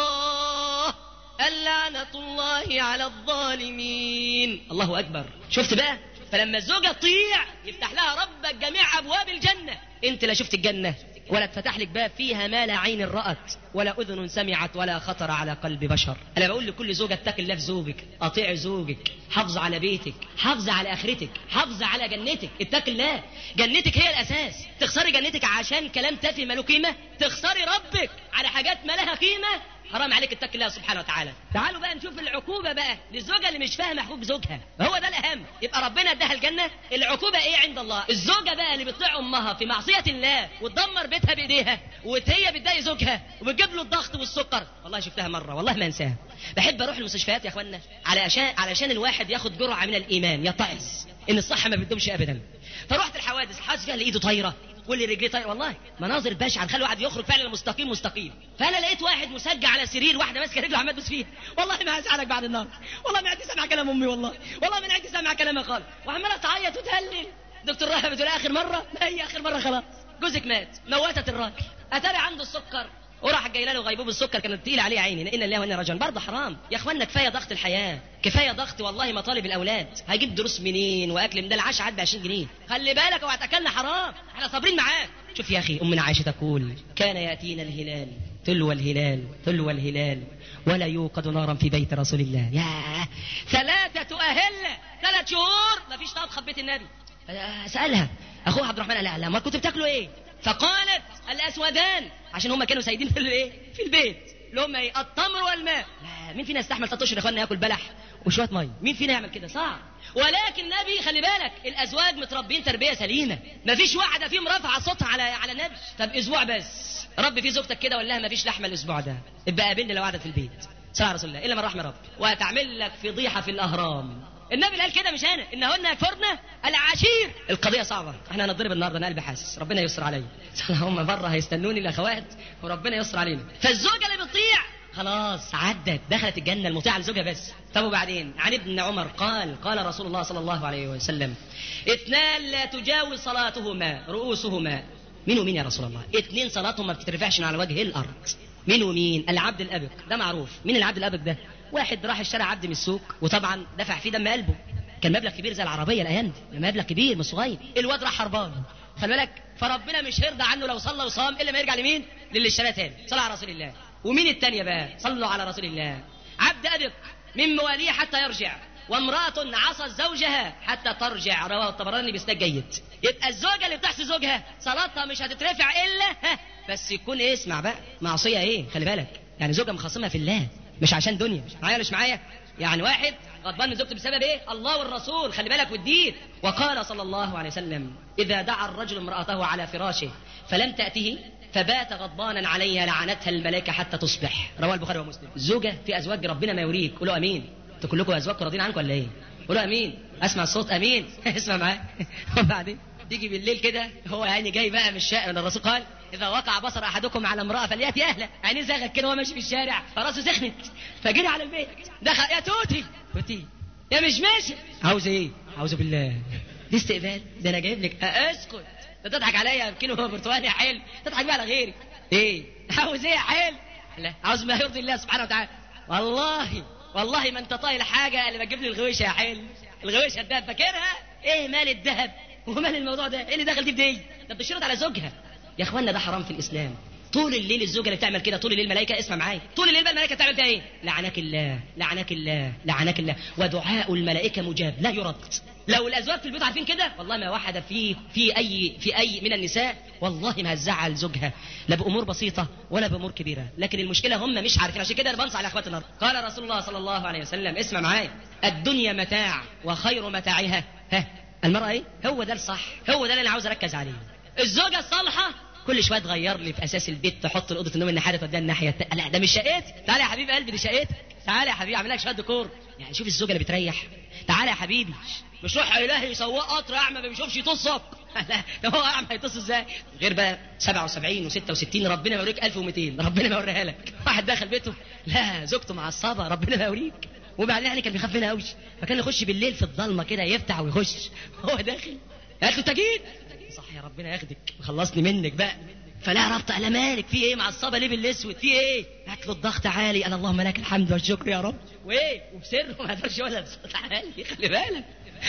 الله اللعنة الله على الظالمين الله أكبر شفت بقى فلما الزوجة تطيع يفتح لها ربك جميع أبواب الجنة أنت لا شفت الجنة ولا اتفتح لك باب فيها ما لا عين رأت ولا أذن سمعت ولا خطر على قلب بشر أنا بقول لكل زوجة اتق الله في زوجك أطيع زوجك حافظ على بيتك حافظ على آخرتك حافظ على جنتك اتق الله جنتك هي الأساس تخسري جنتك عشان كلام تافه ماله قيمة تخسري ربك على حاجات ما لها قيمة حرام عليك اتق الله سبحانه وتعالى تعالوا بقى نشوف العقوبة بقى للزوجة اللي مش فاهمة حقوق زوجها هو ده الأهم يبقى ربنا اداها الجنة العقوبة ايه عند الله الزوجة بقى اللي بتطيع أمها في معصية الله وتدمر بيتها بإيديها وهي بتضايق زوجها وبتجيب له الضغط والسكر والله شفتها مرة والله ما انساها بحب اروح المستشفيات يا اخوانا علشان علشان الواحد ياخد جرعة من الإيمان يتعظ ان الصحة ما بتدومش أبدا فرحت الحوادث الحوادث فيها اللي ايده طايره واللي رجليه طايره والله مناظر بشعه تخلي واحد يخرج فعلا مستقيم مستقيم فانا لقيت واحد مسجع على سرير واحده ماسكه رجله عمال تدوس فيها والله ما هزعلك بعد النار والله ما عدت سامع كلام امي والله والله ما عدت سامع كلامها خالص وعماله تعيط وتهلل دكتور راهب بتقول اخر مره ما هي اخر مره خلاص جوزك مات موتت الراجل اتاري عنده السكر وراح جاي له غيبوب السكر كانت تقيله عليه عيني ان الله وانا راجعون برضه حرام يا اخوانا كفايه ضغط الحياه كفايه ضغط والله مطالب الاولاد هجيب دروس منين واكل من ده العشاء عاد ب 20 جنيه خلي بالك اوعى تاكلنا حرام احنا صابرين معاه شوف يا اخي امنا عائشه تقول كان ياتينا الهلال تلو الهلال تلو الهلال ولا يوقد نارا في بيت رسول الله يا ثلاثة أهلة ثلاث شهور ما فيش طبخة في بيت النبي سألها أخوها عبد الرحمن قال لها لا ما كنتوا بتاكلوا إيه فقالت الأسودان عشان هم كانوا سايدين في الإيه في البيت اللي هم إيه التمر والماء لا مين فينا يستحمل ثلاث اشهر يا اخوانا ياكل بلح وشويه ميه مين فينا يعمل كده صعب ولكن النبي خلي بالك الازواج متربين تربيه سليمه مفيش واحده فيهم رافعه صوتها على على النبي طب اسبوع بس رب في زوجتك كده ولا لها مفيش لحمه الاسبوع ده ابقى قابلني لو قعدت في البيت صلى على رسول الله الا من رحم ربي وهتعمل لك فضيحه في الاهرام النبي قال كده مش انا انهن يكفرن العشير القضيه صعبه احنا هنضرب النهارده انا قلبي حاسس ربنا يستر عليا هم بره هيستنوني الاخوات وربنا يستر علينا فالزوجه اللي بتطيع خلاص عدت دخلت الجنه المطيعه لزوجها بس طب وبعدين عن ابن عمر قال قال رسول الله صلى الله عليه وسلم اثنان لا تجاوز صلاتهما رؤوسهما مين ومين يا رسول الله اثنين صلاتهم ما بتترفعش على وجه الارض مين ومين العبد الابق ده معروف مين العبد الابق ده واحد راح اشترى عبد من السوق وطبعا دفع فيه دم قلبه كان مبلغ كبير زي العربيه الايام دي مبلغ كبير مش صغير الواد راح هربان خلي بالك فربنا مش هيرضى عنه لو صلى وصام الا ما يرجع لمين للي اشتراه تاني صلى على رسول الله ومين التانية بقى صلوا على رسول الله عبد أبق من مواليه حتى يرجع وامرأة عصت زوجها حتى ترجع رواه الطبراني بإسناد جيد يبقى الزوجة اللي بتحسي زوجها صلاتها مش هتترفع إلا ها بس يكون إيه اسمع بقى معصية إيه خلي بالك يعني زوجة مخاصمها في الله مش عشان دنيا معايا ولا مش معايا يعني واحد غضبان من زوجته بسبب ايه؟ الله والرسول خلي بالك والدين وقال صلى الله عليه وسلم اذا دعا الرجل امراته على فراشه فلم تاته فبات غضبانا عليها لعنتها الملائكه حتى تصبح رواه البخاري ومسلم زوجه في ازواج ربنا ما يوريك قولوا امين انتوا كلكم ازواجكم راضيين عنكم ولا ايه؟ قولوا امين اسمع الصوت امين اسمع معايا وبعدين يجي بالليل كده هو يعني جاي بقى من الشارع الرسول قال اذا وقع بصر احدكم على امراه فلياتي اهله عينيه زغت كده وهو ماشي في الشارع فراسه سخنت فجري على البيت دخل يا توتي توتي يا مش ماشي عاوز ايه؟ عاوز بالله دي استقبال ده انا جايب لك اسكت ده تضحك عليا بكيلو برتقال يا حيل تضحك بقى على غيري ايه عاوز ايه يا حيل لا عاوز ما يرضي الله سبحانه وتعالى والله والله ما انت طايل حاجه اللي بتجيب لي الغويشه يا حيل الغويشه الدهب فاكرها ايه مال الذهب ومال الموضوع ده ايه اللي دخل دي بدي ده بتشرط على زوجها يا اخوانا ده حرام في الاسلام طول الليل الزوجه اللي بتعمل كده طول الليل الملائكه اسمع معايا طول الليل بقى الملائكه بتعمل فيها ايه لعنك الله لعنك الله لعنك الله ودعاء الملائكه مجاب لا يرد لو الازواج في البيت عارفين كده والله ما واحده في في اي في اي من النساء والله ما هتزعل زوجها لا بامور بسيطه ولا بامور كبيره لكن المشكله هم مش عارفين عشان كده انا بنصح لاخوات النهارده قال رسول الله صلى الله عليه وسلم اسمع معايا الدنيا متاع وخير متاعها ها المراه ايه هو ده الصح هو ده اللي انا عاوز اركز عليه الزوجه الصالحه كل شويه تغير لي في اساس البيت تحط الاوضه النوم الناحيه توديها الناحيه التانية لا ده مش شقتي تعالى يا حبيب قلبي دي شقتك تعالى يا حبيبي اعمل لك شويه ديكور يعني شوف الزوجه اللي بتريح تعالى يا حبيبي مش روح الهي يسوق قطر اعمى ما بيشوفش يطصك لا ده هو اعمى هيطص ازاي غير بقى 77 و66 ربنا ما يوريك 1200 ربنا ما يوريها لك واحد دخل بيته لا زوجته معصبه ربنا ما يوريك وبعدين يعني كان بيخاف منها قوي فكان يخش بالليل في الضلمه كده يفتح ويخش هو داخل قالت له انت جيت صح يا ربنا ياخدك وخلصني منك بقى فلا ربط على مالك في ايه معصبه ليه بالاسود في ايه هات له الضغط عالي انا اللهم لك الحمد والشكر يا رب وايه وبسر ما تقولش ولا بصوت عالي خلي بالك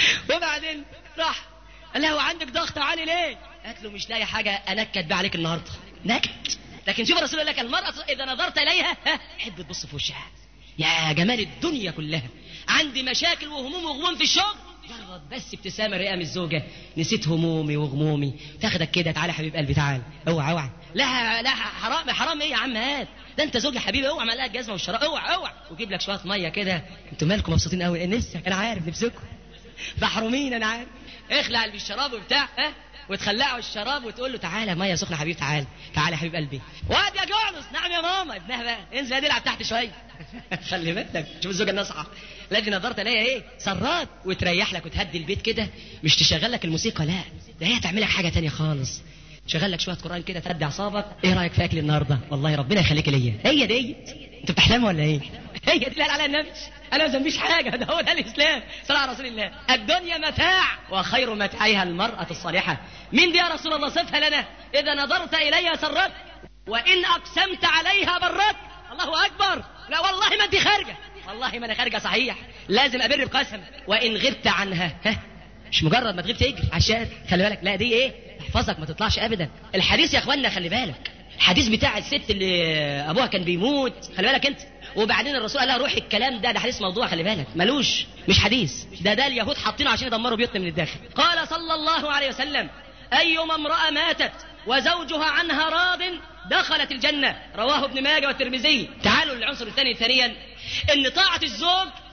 وبعدين راح قال لها هو عندك ضغط عالي ليه قالت له مش لاقي حاجه انكد بقى عليك النهارده نكد لكن شوف الرسول قال لك المراه اذا نظرت اليها ها حب تبص في وشها يا جمال الدنيا كلها عندي مشاكل وهموم وغموم في الشغل مجرد بس ابتسامه رئه من الزوجه نسيت همومي وغمومي تاخدك كده تعالى حبيب قلبي تعالى اوعى اوعى لا لا حرام حرام ايه يا عم هات ده انت زوج يا حبيبي اوعى معلقه الجزمه والشراب اوعى اوعى وجيب لك شويه ميه كده انتوا مالكم مبسوطين قوي نفسك انا عارف نفسكم محرومين انا عارف اخلع بالشراب وبتاع ها وتخلعه الشراب وتقول له تعالى ميه سخنه حبيبي تعالى تعالى يا حبيب قلبي واد يا جعنس نعم يا ماما ابنها بقى انزل ادي العب تحت شويه خلي بالك شوف الزوجه الناصحه الذي نظرت اليها ايه سرات وتريح لك وتهدي البيت كده مش تشغل لك الموسيقى لا ده هي تعمل لك حاجه تانية خالص شغل لك شويه قران كده تهدي اعصابك ايه رايك في اكل النهارده والله ربنا يخليك ليا هي دي انت بتحلم ولا ايه هي دي اللي قال عليها النبي انا ما ذنبيش حاجه ده هو ده الاسلام صلى على رسول الله الدنيا متاع وخير متاعها المراه الصالحه مين دي يا رسول الله صفها لنا اذا نظرت اليها سرت وان اقسمت عليها برت الله اكبر لا والله ما انت خارجه والله ما انا خارجه صحيح لازم ابر بقسم وان غبت عنها ها مش مجرد ما تغيب تجري عشان خلي بالك لا دي ايه تحفظك ما تطلعش ابدا الحديث يا اخوانا خلي بالك الحديث بتاع الست اللي ابوها كان بيموت خلي بالك انت وبعدين الرسول قال لها روحي الكلام ده ده حديث موضوع خلي بالك ملوش مش حديث ده ده اليهود حاطينه عشان يدمروا بيوتنا من الداخل قال صلى الله عليه وسلم ايما امراه ماتت وزوجها عنها راض دخلت الجنة رواه ابن ماجه والترمذي تعالوا للعنصر الثاني ثانيا ان طاعة الزوج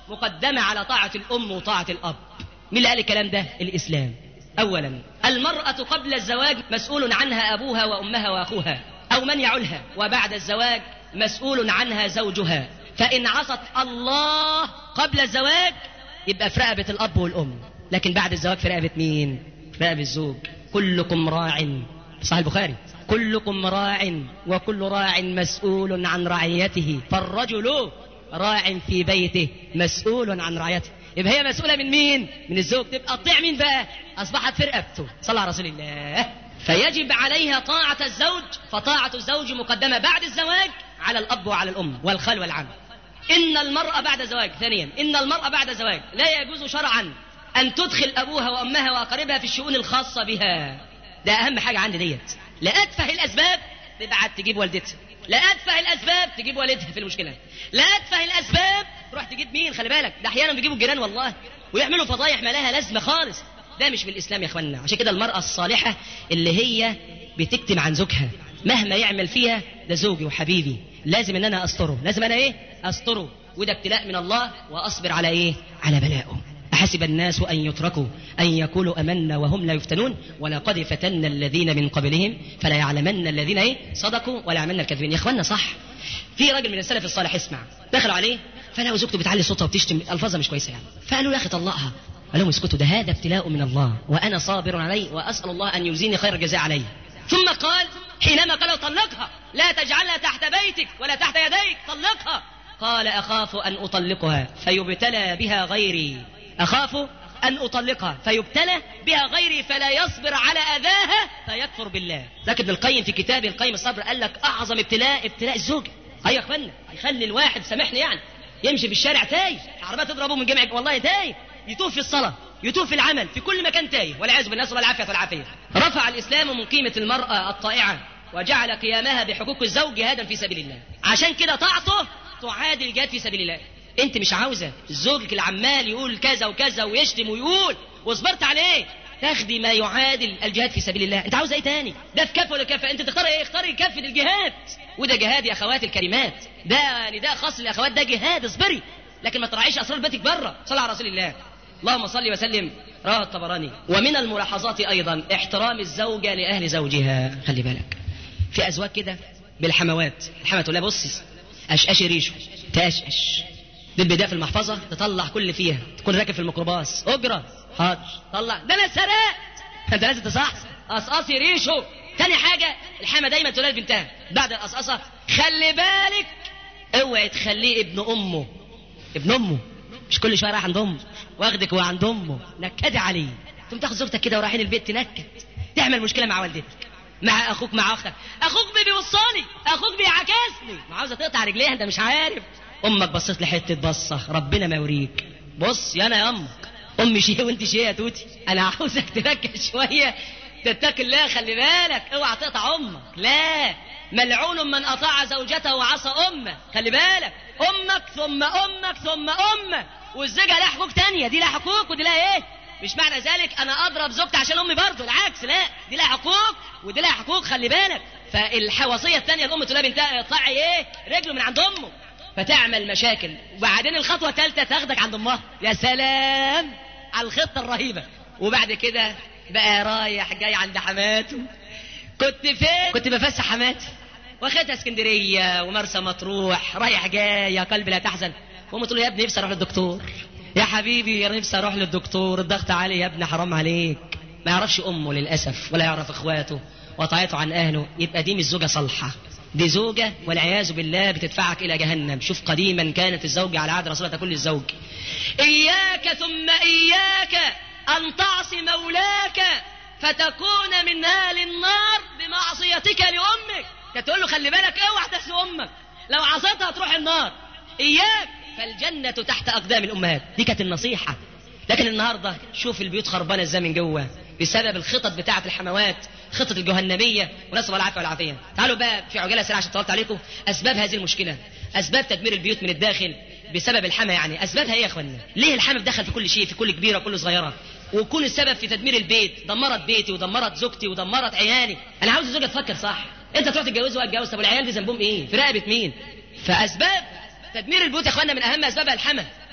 مقدمة على طاعة الأم وطاعة الأب مين اللي قال الكلام ده الإسلام أولا المرأة قبل الزواج مسؤول عنها أبوها وأمها وأخوها أو من يعلها وبعد الزواج مسؤول عنها زوجها فإن عصت الله قبل الزواج يبقى في رقبة الأب والأم لكن بعد الزواج في رقبة مين؟ في رقبة الزوج كلكم راع صحيح البخاري كلكم راع وكل راع مسؤول عن رعيته فالرجل راع في بيته مسؤول عن رعيته يبقى هي مسؤولة من مين؟ من الزوج تبقى تطيع مين بقى؟ أصبحت في رقبته صلى على رسول الله فيجب عليها طاعة الزوج فطاعة الزوج مقدمة بعد الزواج على الأب وعلى الأم والخال والعم إن المرأة بعد زواج ثانيا إن المرأة بعد زواج لا يجوز شرعا أن تدخل أبوها وأمها وأقاربها في الشؤون الخاصة بها ده أهم حاجة عندي ديت لأتفه الأسباب تبعت تجيب والدتها لأتفه الأسباب تجيب والدها في المشكلة لأتفه الأسباب تروح تجيب مين خلي بالك ده أحيانا بيجيبوا الجيران والله ويعملوا فضايح ما لها لازمة خالص ده مش في الإسلام يا إخواننا عشان كده المرأة الصالحة اللي هي بتكتم عن زوجها مهما يعمل فيها ده زوجي وحبيبي لازم ان انا استره لازم انا ايه استره وده ابتلاء من الله واصبر على ايه على بلائه أحسب الناس أن يتركوا أن يقولوا أمنا وهم لا يفتنون ولقد فتنا الذين من قبلهم فلا يعلمن الذين إيه صدقوا ولا يعلمن الكاذبين يا إخواننا صح في راجل من السلف الصالح اسمع دخلوا عليه فلقوا زوجته بتعلي صوتها وبتشتم ألفاظها مش كويسة يعني فقالوا يا أخي طلقها قال لهم اسكتوا ده هذا ابتلاء من الله وأنا صابر عليه وأسأل الله أن يجزيني خير الجزاء عليه ثم قال حينما قالوا طلقها لا تجعلها تحت بيتك ولا تحت يديك طلقها قال أخاف أن أطلقها فيبتلى بها غيري أخاف أن أطلقها فيبتلى بها غيري فلا يصبر على أذاها فيكفر بالله ذاك ابن القيم في كتاب القيم الصبر قال لك أعظم ابتلاء ابتلاء الزوجة أيوة يا أخوانا يخلي الواحد سامحني يعني يمشي في الشارع تايه عربية تضربه من جمع والله تايه يتوه في الصلاة يتوه في العمل في كل مكان تايه والعياذ بالله نسأل الله العافية والعافية رفع الإسلام من قيمة المرأة الطائعة وجعل قيامها بحقوق الزوج جهادا في سبيل الله عشان كده طاعته تعادل الجهاد في سبيل الله انت مش عاوزه زوجك اللي عمال يقول كذا وكذا ويشتم ويقول وصبرت عليه تاخدي ما يعادل الجهاد في سبيل الله انت عاوزه ايه تاني ده في كف ولا كفه انت تختار ايه اختاري كفه الجهاد وده جهاد يا اخواتي الكريمات ده نداء خاص للاخوات ده جهاد اصبري لكن ما تراعيش اسرار بيتك بره صلى على رسول الله اللهم صل وسلم رواه الطبراني ومن الملاحظات ايضا احترام الزوجه لاهل زوجها خلي بالك في ازواج كده بالحموات الحموات تقول لها بصي اشقشي ريشه تاشقش دب ده في المحفظه تطلع كل اللي فيها تكون راكب في الميكروباص اجرة حاضر طلع ده انا سرقت انت لازم تصحصح قصقصي ريشه تاني حاجه الحامه دايما تقول لبنتها بعد القصقصه خلي بالك اوعي تخليه ابن امه ابن امه مش كل شويه رايح عند امه واخدك وهو عند امه نكدي عليه تقوم تاخد زوجتك كده ورايحين البيت تنكد تعمل مشكله مع والدتك مع اخوك مع اختك اخوك بيوصاني اخوك بيعكسني ما عاوزه تقطع رجليها انت مش عارف امك بصيت لي حته بصه ربنا ما يوريك بص يا انا يا امك امي شيء وانت شيء يا توتي انا عاوزك تركز شويه تتقي الله خلي بالك اوعى تقطع امك لا ملعون من اطاع زوجته وعصى امه خلي بالك امك ثم امك ثم امك والزوجه لها حقوق تانية دي لها حقوق ودي لها ايه مش معنى ذلك انا اضرب زوجتي عشان امي برضه العكس لا دي لها حقوق ودي لها حقوق خلي بالك فالوصيه الثانيه الام تقول لها بنتها اقطعي ايه رجله من عند امه فتعمل مشاكل وبعدين الخطوه الثالثه تاخدك عند امها يا سلام على الخطه الرهيبه وبعد كده بقى رايح جاي عند حماته كنت فين كنت بفسح حماتي واخدها اسكندريه ومرسى مطروح رايح جاي يا قلبي لا تحزن وام تقول له يا ابني نفسي اروح للدكتور يا حبيبي يا نفسي اروح للدكتور الضغط عالي يا ابني حرام عليك ما يعرفش امه للاسف ولا يعرف اخواته وطاعته عن اهله يبقى دي مش زوجه صالحه دي زوجة والعياذ بالله بتدفعك إلى جهنم شوف قديما كانت الزوجة على عهد رسول الله تقول للزوج إياك ثم إياك أن تعصي مولاك فتكون من أهل النار بمعصيتك لأمك تقول له خلي بالك اوعى تسي أمك لو عصيتها تروح النار إياك فالجنة تحت أقدام الأمهات دي كانت النصيحة لكن النهاردة شوف البيوت خربانة ازاي من جوه بسبب الخطط بتاعة الحموات خطة الجهنمية ونسأل الله العافية والعافية تعالوا بقى في عجالة سريعة عشان طولت عليكم أسباب هذه المشكلة أسباب تدمير البيوت من الداخل بسبب الحمى يعني أسبابها إيه يا إخوانا ليه الحمى دخل في كل شيء في كل كبيرة وكل صغيرة ويكون السبب في تدمير البيت دمرت بيتي ودمرت زوجتي ودمرت عيالي أنا عاوز الزوجة تفكر صح أنت تروح تتجوز واتجوز طب والعيال دي ذنبهم إيه في رقبة مين فأسباب تدمير البيوت يا إخوانا من أهم أسبابها الحمى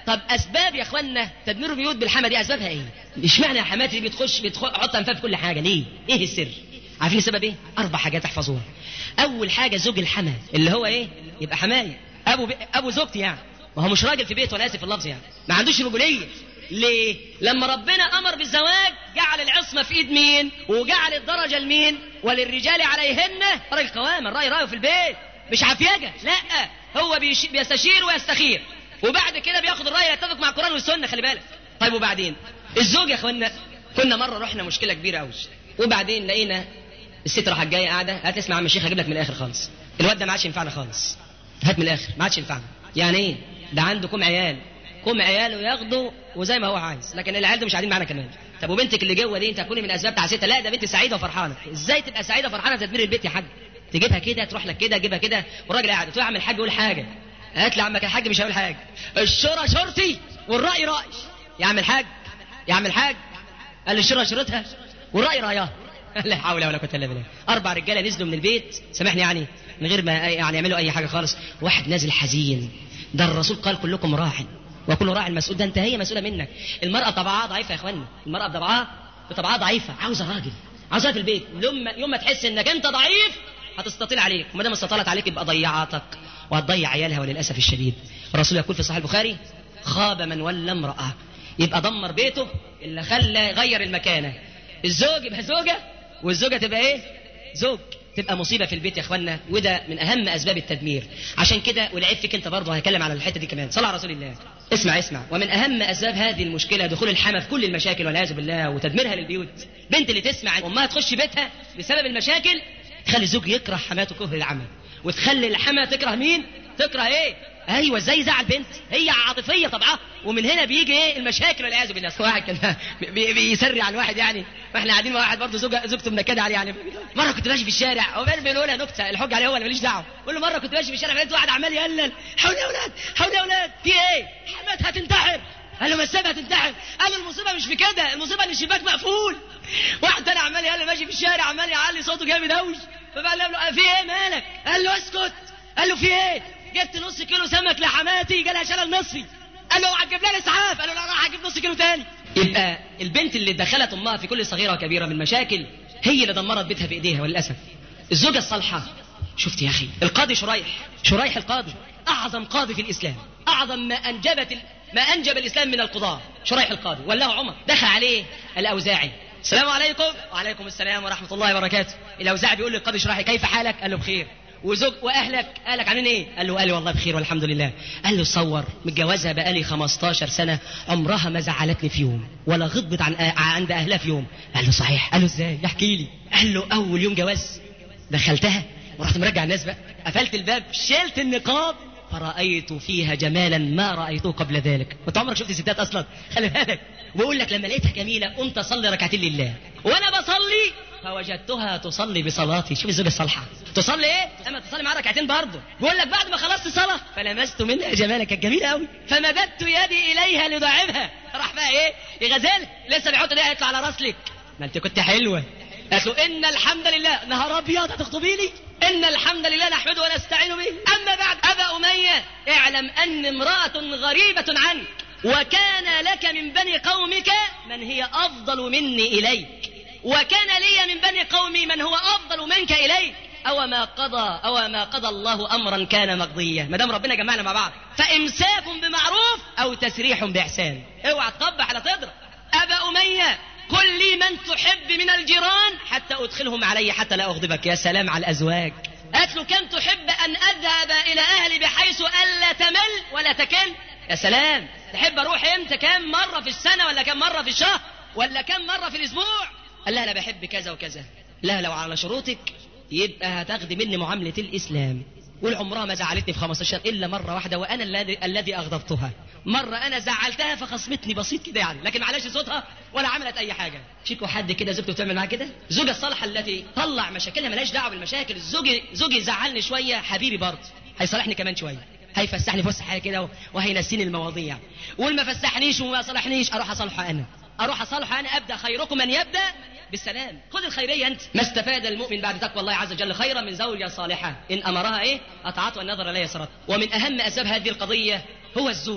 طب اسباب يا اخوانا تدمير البيوت بالحما دي اسبابها ايه اشمعنى يا حماتي دي بتخش بتحط انفها في كل حاجه ليه ايه السر عارفين السبب ايه اربع حاجات احفظوها اول حاجه زوج الحما اللي هو ايه يبقى حمايه ابو بي... ابو زوجتي يعني ما هو مش راجل في بيته انا اسف في اللفظ يعني ما عندوش رجوليه ليه لما ربنا امر بالزواج جعل العصمه في ايد مين وجعل الدرجه لمين وللرجال عليهن راجل قوام الراي رايه في البيت مش عفيجه لا هو بيش... بيستشير ويستخير وبعد كده بياخد الراي يتفق مع القران والسنه خلي بالك طيب وبعدين الزوج يا اخوانا كنا مره رحنا مشكله كبيره قوي وبعدين لقينا الست راحت جايه قاعده هات اسمع يا عم الشيخ هجيب لك من الاخر خالص الواد ده ما عادش ينفعنا خالص هات من الاخر ما عادش ينفعنا يعني ايه ده عنده كم عيال كم عياله ياخده وزي ما هو عايز لكن العيال دول مش قاعدين معانا كمان طب وبنتك اللي جوه دي انت هتكوني من اسباب تعسيتها لا ده بنت سعيده وفرحانه ازاي تبقى سعيده وفرحانه تدمير البيت يا حاج تجيبها كده تروح لك كده تجيبها كده والراجل قاعد تقول يا عم الحاج قول حاجه هات لي عمك الحاج مش هقول حاجه الشورى شرطي والراي راي يا عم الحاج يا عم الحاج قال لي الشورى شرطها والراي رايها لا حول ولا قوه الا بالله اربع رجاله نزلوا من البيت سامحني يعني من غير ما يعني يعملوا اي حاجه خالص واحد نازل حزين ده الرسول قال كلكم راع وكل راع مسؤول ده انت هي مسؤوله منك المراه طبعها ضعيفه يا اخوانا المراه بطبعها بطبعها ضعيفه عاوزه راجل عاوزها في البيت يوم ما يوم ما تحس انك انت ضعيف هتستطيل عليك وما دام استطالت عليك يبقى ضيعاتك وهتضيع عيالها وللاسف الشديد الرسول يقول في صحيح البخاري خاب من ولى امراه يبقى دمر بيته اللي خلى غير المكانه الزوج يبقى زوجه والزوجه تبقى ايه زوج تبقى مصيبه في البيت يا اخوانا وده من اهم اسباب التدمير عشان كده والعيب فيك انت برضه هنتكلم على الحته دي كمان صلى على رسول الله اسمع اسمع ومن اهم اسباب هذه المشكله دخول الحما في كل المشاكل والعياذ بالله وتدميرها للبيوت بنت اللي تسمع امها تخش بيتها بسبب المشاكل تخلي الزوج يكره حماته كره العمل وتخلي الحما تكره مين تكره ايه ايوه ازاي زعل بنت هي عاطفيه طبعا ومن هنا بيجي ايه المشاكل والعياذ بالله واحد كان بي- بيسري على واحد يعني واحنا قاعدين مع واحد برضه زوجه زوجته منكده عليه يعني مره كنت ماشي في الشارع هو بيقولها نكته الحج عليه هو اللي ماليش دعوه بقول له مره كنت ماشي في الشارع لقيت واحد عمال يهلل حول يا اولاد حول يا اولاد في ايه حماتها هتنتحر قال له ما السبب هتنتحر قال له المصيبه مش في كده المصيبه ان الشباك مقفول واحد تاني عمال يهلل ماشي في الشارع عمال يعلي صوته جامد قوي فبقى له في ايه مالك قال له اسكت قال له في ايه جبت نص كيلو سمك لحماتي جالها شلل نصفي قال له هتجيب لها اسعاف قال له لا راح اجيب نص كيلو تاني يبقى البنت اللي دخلت امها في كل صغيره وكبيره من مشاكل هي اللي دمرت بيتها بايديها وللاسف الزوجه الصالحه شفت يا اخي القاضي شريح شريح القاضي اعظم قاضي في الاسلام اعظم ما انجبت ال... ما انجب الاسلام من القضاه شريح القاضي وله عمر دخل عليه الاوزاعي السلام عليكم وعليكم السلام ورحمه الله وبركاته الاوزاعي بيقول للقاضي شريح كيف حالك قال له بخير وزوج واهلك قالك عاملين ايه قال له قال لي والله بخير والحمد لله قال له صور متجوزها بقالي 15 سنه عمرها ما زعلتني في يوم ولا غضبت عن عند اهلها في يوم قال له صحيح قال له ازاي احكي لي قال له اول يوم جواز دخلتها ورحت مرجع الناس بقى قفلت الباب شلت النقاب فرأيت فيها جمالا ما رأيته قبل ذلك وانت عمرك شفت ستات اصلا خلي بالك بقول لك لما لقيتها جميلة قمت اصلي ركعتين لله وانا بصلي فوجدتها تصلي بصلاتي شوف الزوجة الصالحة تصلي ايه اما تصلي معاها ركعتين برضه بقول لك بعد ما خلصت صلاة فلمست منها جمالا كانت جميلة قوي فمددت يدي اليها لضعفها راح بقى ايه يغزلها لسه بيحط ايديها يطلع على راسلك ما انت كنت حلوة قالت له ان الحمد لله نهار ابيض هتخطبيني ان الحمد لله نحمده ونستعين به اما بعد ابا اميه اعلم ان امراه غريبه عنك وكان لك من بني قومك من هي افضل مني اليك وكان لي من بني قومي من هو افضل منك اليك او ما قضى او ما قضى الله امرا كان مقضيا ما دام ربنا جمعنا مع بعض فامساك بمعروف او تسريح باحسان اوعى تقبح على تضرب ابا اميه قل لي من تحب من الجيران حتى ادخلهم علي حتى لا اغضبك يا سلام على الازواج قالت له كم تحب ان اذهب الى اهلي بحيث الا تمل ولا تكل يا سلام تحب اروح امتى كم مره في السنه ولا كم مره في الشهر ولا كم مره في الاسبوع قال لها انا بحب كذا وكذا لا لو على شروطك يبقى هتاخدي مني معامله الاسلام والعمرها ما زعلتني في 15 الا مره واحده وانا الذي الذي اغضبتها مره انا زعلتها فخصمتني بسيط كده يعني لكن معلش صوتها ولا عملت اي حاجه شيكوا حد كده زوجته بتعمل معاه كده الزوجه الصالحه التي طلع مشاكلها ملهاش دعوه بالمشاكل زوجي زوجي زعلني شويه حبيبي برضه هيصالحني كمان شويه هيفسحني فسحه كده وهينسيني المواضيع واللي ما فسحنيش وما صالحنيش اروح اصالحه انا اروح اصالحه انا ابدا خيركم من يبدا بالسلام خذ الخيريه انت ما استفاد المؤمن بعد تقوى الله عز وجل خيرا من زوجه صالحه ان امرها ايه اطاعته والنظر لا يسرت ومن اهم اسباب هذه القضيه هو الزوج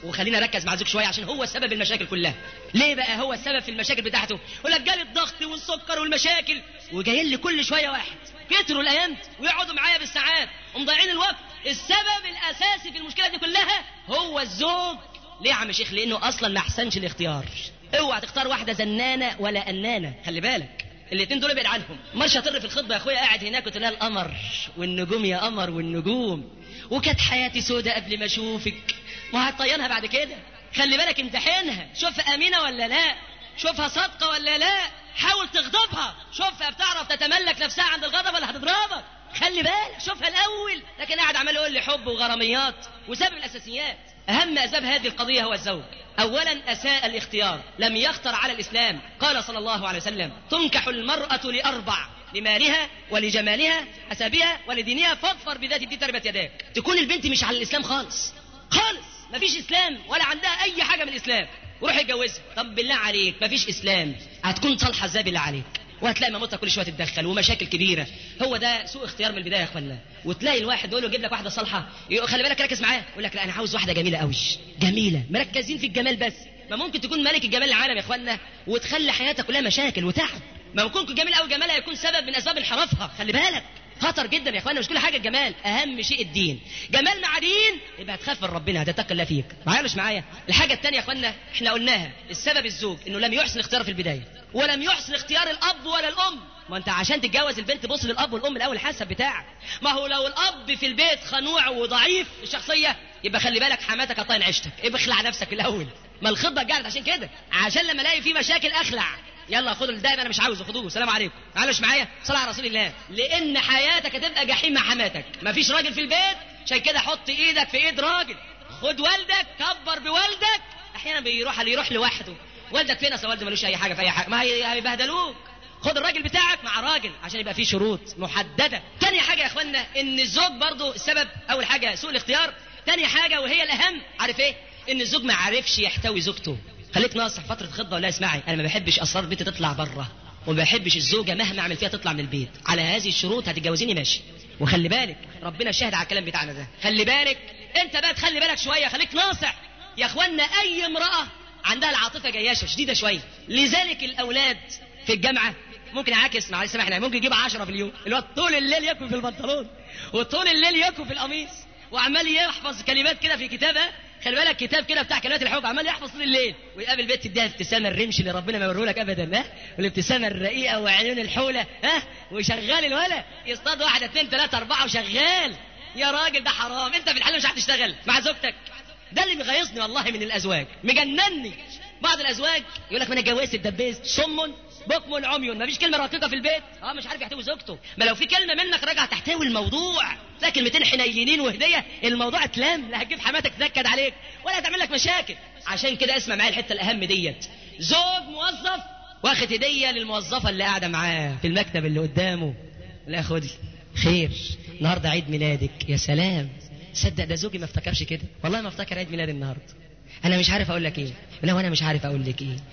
وخلينا نركز مع الزوج شويه عشان هو سبب المشاكل كلها ليه بقى هو السبب في المشاكل بتاعته يقول لك جالي الضغط والسكر والمشاكل وجاي لي كل شويه واحد كتروا الايام دي ويقعدوا معايا بالساعات ومضيعين الوقت السبب الاساسي في المشكله دي كلها هو الزوج ليه يا عم شيخ لانه اصلا ما احسنش الاختيار اوعى تختار واحده زنانه ولا انانه خلي بالك الاثنين دول ابعد عنهم مش هتر في الخطبه يا اخويا قاعد هناك وتلاقي القمر والنجوم يا قمر والنجوم وكانت حياتي سودة قبل ما اشوفك ما هتطينها بعد كده خلي بالك امتحنها شوفها امينه ولا لا شوفها صادقه ولا لا حاول تغضبها شوفها بتعرف تتملك نفسها عند الغضب ولا هتضربك خلي بالك شوفها الاول لكن قاعد عمال يقول لي حب وغراميات وسبب الاساسيات اهم اسباب هذه القضيه هو الزوج اولا اساء الاختيار لم يختر على الاسلام قال صلى الله عليه وسلم تنكح المراه لاربع لمالها ولجمالها حسبها ولدينها فاظفر بذات الدين تربت يداك تكون البنت مش على الاسلام خالص خالص مفيش اسلام ولا عندها اي حاجه من الاسلام وروح اتجوزها طب بالله عليك مفيش اسلام هتكون صالحه ازاي بالله عليك وهتلاقي مامتها كل شويه تتدخل ومشاكل كبيره هو ده سوء اختيار من البدايه يا اخوانا وتلاقي الواحد يقول له جيب لك واحده صالحه يقول خلي بالك ركز معاه يقول لك لا انا عاوز واحده جميله قوي جميله مركزين في الجمال بس ما ممكن تكون ملك الجمال العالم يا اخوانا وتخلي حياتك كلها مشاكل وتعب ما ممكن جميل قوي جمالها يكون سبب من اسباب انحرافها خلي بالك خطر جدا يا اخوانا مش كل حاجه الجمال اهم شيء الدين جمال مع دين يبقى هتخاف من ربنا هتتقي الله فيك معايا مش معايا الحاجه الثانيه يا اخوانا احنا قلناها السبب الزوج انه لم يحسن اختياره في البدايه ولم يحسن اختيار الاب ولا الام ما انت عشان تتجوز البنت بص للاب والام الاول حسب بتاعك ما هو لو الاب في البيت خنوع وضعيف الشخصيه يبقى خلي بالك حماتك هتطين عيشتك ابقى اخلع نفسك الاول ما الخطبه جعلت عشان كده عشان لما الاقي في مشاكل اخلع يلا خدوا الدائم انا مش عاوزه خدوه سلام عليكم تعالوا مش معايا صلى على رسول الله لان حياتك هتبقى جحيم مع حماتك مفيش راجل في البيت عشان كده حط ايدك في ايد راجل خد والدك كبر بوالدك احيانا بيروح اللي يروح لوحده والدك فين اصل والده ملوش اي حاجه في اي حاجه ما هي- هيبهدلوك خد الراجل بتاعك مع راجل عشان يبقى فيه شروط محدده تاني حاجه يا اخوانا ان الزوج برضو السبب اول حاجه سوء الاختيار تاني حاجه وهي الاهم عارف ايه ان الزوج ما عرفش يحتوي زوجته خليك ناصح فتره خطبه ولا اسمعي انا ما بحبش اسرار بيتي تطلع بره وما بحبش الزوجه مهما اعمل فيها تطلع من البيت على هذه الشروط هتتجوزيني ماشي وخلي بالك ربنا شاهد على الكلام بتاعنا ده خلي بالك انت بقى تخلي بالك شويه خليك ناصح يا اخوانا اي امراه عندها العاطفه جياشه شديده شويه لذلك الاولاد في الجامعه ممكن يعاكس معلش سامحنا ممكن يجيب 10 في اليوم الواد طول الليل ياكل في البنطلون وطول الليل ياكل في القميص وعمال يحفظ كلمات كده في كتابه خلي بالك كتاب كده بتاع كلمات الحب عمال يحفظ طول الليل ويقابل بنت تديها الابتسامه الرمش اللي ربنا ما يوريه لك ابدا ها والابتسامه الرقيقه وعيون الحوله ها وشغال الولا يصطاد واحده اثنين ثلاثه اربعه وشغال يا راجل ده حرام انت في الحال مش هتشتغل مع زوجتك ده اللي مغيظني والله من الازواج مجنني بعض الازواج يقول لك ما انا اتجوزت اتدبست صم بكم عمي ما فيش كلمه رقيقه في البيت اه مش عارف يحتوي زوجته ما لو في كلمه منك راجع تحتوي الموضوع لا كلمتين حنينين وهديه الموضوع اتلم لا هتجيب حماتك تنكد عليك ولا هتعمل لك مشاكل عشان كده اسمع معايا الحته الاهم ديت زوج موظف واخد هديه للموظفه اللي قاعده معاه في المكتب اللي قدامه لا خدي خير النهارده عيد ميلادك يا سلام صدق ده زوجي ما افتكرش كده والله ما افتكر عيد ميلادي النهارده انا مش عارف اقول لك ايه لا وانا مش عارف اقول لك ايه